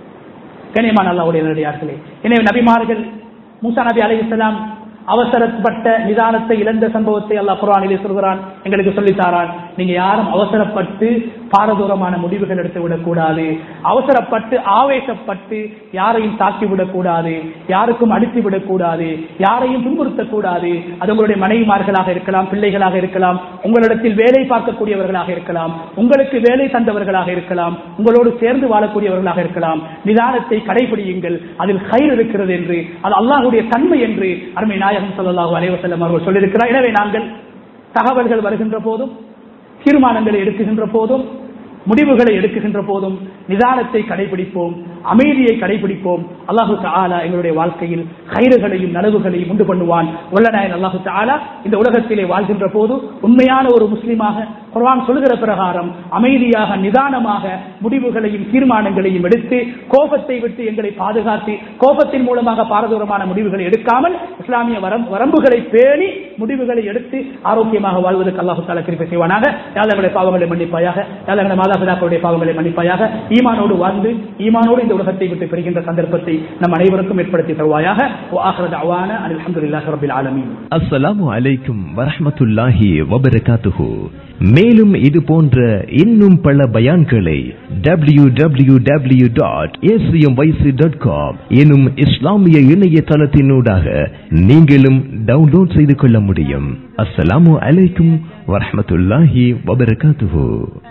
கனியமான அல்லாஹ்வுடைய நல்லடியார்களே எனவே நபிமார்கள் மூசா நபி அலைஹிஸ்ஸலாம் அவசரப்பட்ட நிதானத்தை இழந்த சம்பவத்தை அல்லாஹ் குர்ஆனிலே சொல்கிறான் எங்களுக்கு சொல்லித்தாரான் நீங்க யாரும் அவசரப்பட்டு பாரதூரமான முடிவுகள் எடுத்து விடக்கூடாது அவசரப்பட்டு ஆவேசப்பட்டு யாரையும் தாக்கி விடக்கூடாது யாருக்கும் அடித்து விடக்கூடாது யாரையும் துன்புறுத்தக்கூடாது அது உங்களுடைய மனைவிமார்களாக இருக்கலாம் பிள்ளைகளாக இருக்கலாம் உங்களிடத்தில் வேலை பார்க்கக்கூடியவர்களாக இருக்கலாம் உங்களுக்கு வேலை தந்தவர்களாக இருக்கலாம் உங்களோடு சேர்ந்து வாழக்கூடியவர்களாக இருக்கலாம் நிதானத்தை கடைபிடியுங்கள் அதில் கயிறு இருக்கிறது என்று அது அல்லாஹுடைய தன்மை என்று அருமை நாயகம் ஸல்லல்லாஹு அலைஹி வஸல்லம் அவர்கள் சொல்லியிருக்கிறார் எனவே நாங்கள் தகவல்கள் வருகின்ற போதும் தீர்மானங்களை எடுக்குகின்ற போதும் முடிவுகளை எடுக்குகின்ற போதும் நிதானத்தை கடைபிடிப்போம் அமைதியை கடைபிடிப்போம் அல்லாஹு தாலா எங்களுடைய வாழ்க்கையில் கயிறுகளையும் நனவுகளையும் உண்டு பண்ணுவான் வல்லநாயன் அல்லாஹு தாலா இந்த உலகத்திலே வாழ்கின்ற போது உண்மையான ஒரு முஸ்லீமாக குர்ஆன் சொல்கிற பிரகாரம் அமைதியாக நிதானமாக முடிவுகளையும் தீர்மானங்களையும் எடுத்து கோபத்தை விட்டு எங்களை பாதுகாத்து கோபத்தின் மூலமாக பாரதூரமான முடிவுகளை எடுக்காமல் இஸ்லாமிய வரம் வரம்புகளை பேணி முடிவுகளை எடுத்து ஆரோக்கியமாக வாழ்வதற்கு அல்லாஹு தாலா கிருப்பை செய்வானாக யாதவங்களுடைய பாவங்களை மன்னிப்பாயாக யாதவங்களுடைய மாதாபிதாக்களுடைய பாவங்களை மன்னிப்பாயாக ஈமானோடு வாழ்ந்து ஈமானோடு இந்த உலகத்தை விட்டு பெறுகின்ற சந்தர்ப்பத்தை நம் அனைவருக்கும் ஏற்படுத்தி தருவாயாக ஆஹ்ரத் அவான அல்ஹம்துலில்லாஹி ரப்பில் ஆலமீன் அஸ்ஸலாமு அலைக்கும் வரஹ்மத்துல்லாஹி வபரகாத்துஹு மேலும் இது போன்ற இன்னும் பல பயான்களை W W W dot dot com எனும் இஸ்லாமிய இணையதளத்தினூடாக நீங்களும் டவுன்லோட் செய்து கொள்ள முடியும் அஸ்ஸலாமு அலைக்கும் வரஹ்மத்துல்லாஹி வபரகாத்துஹு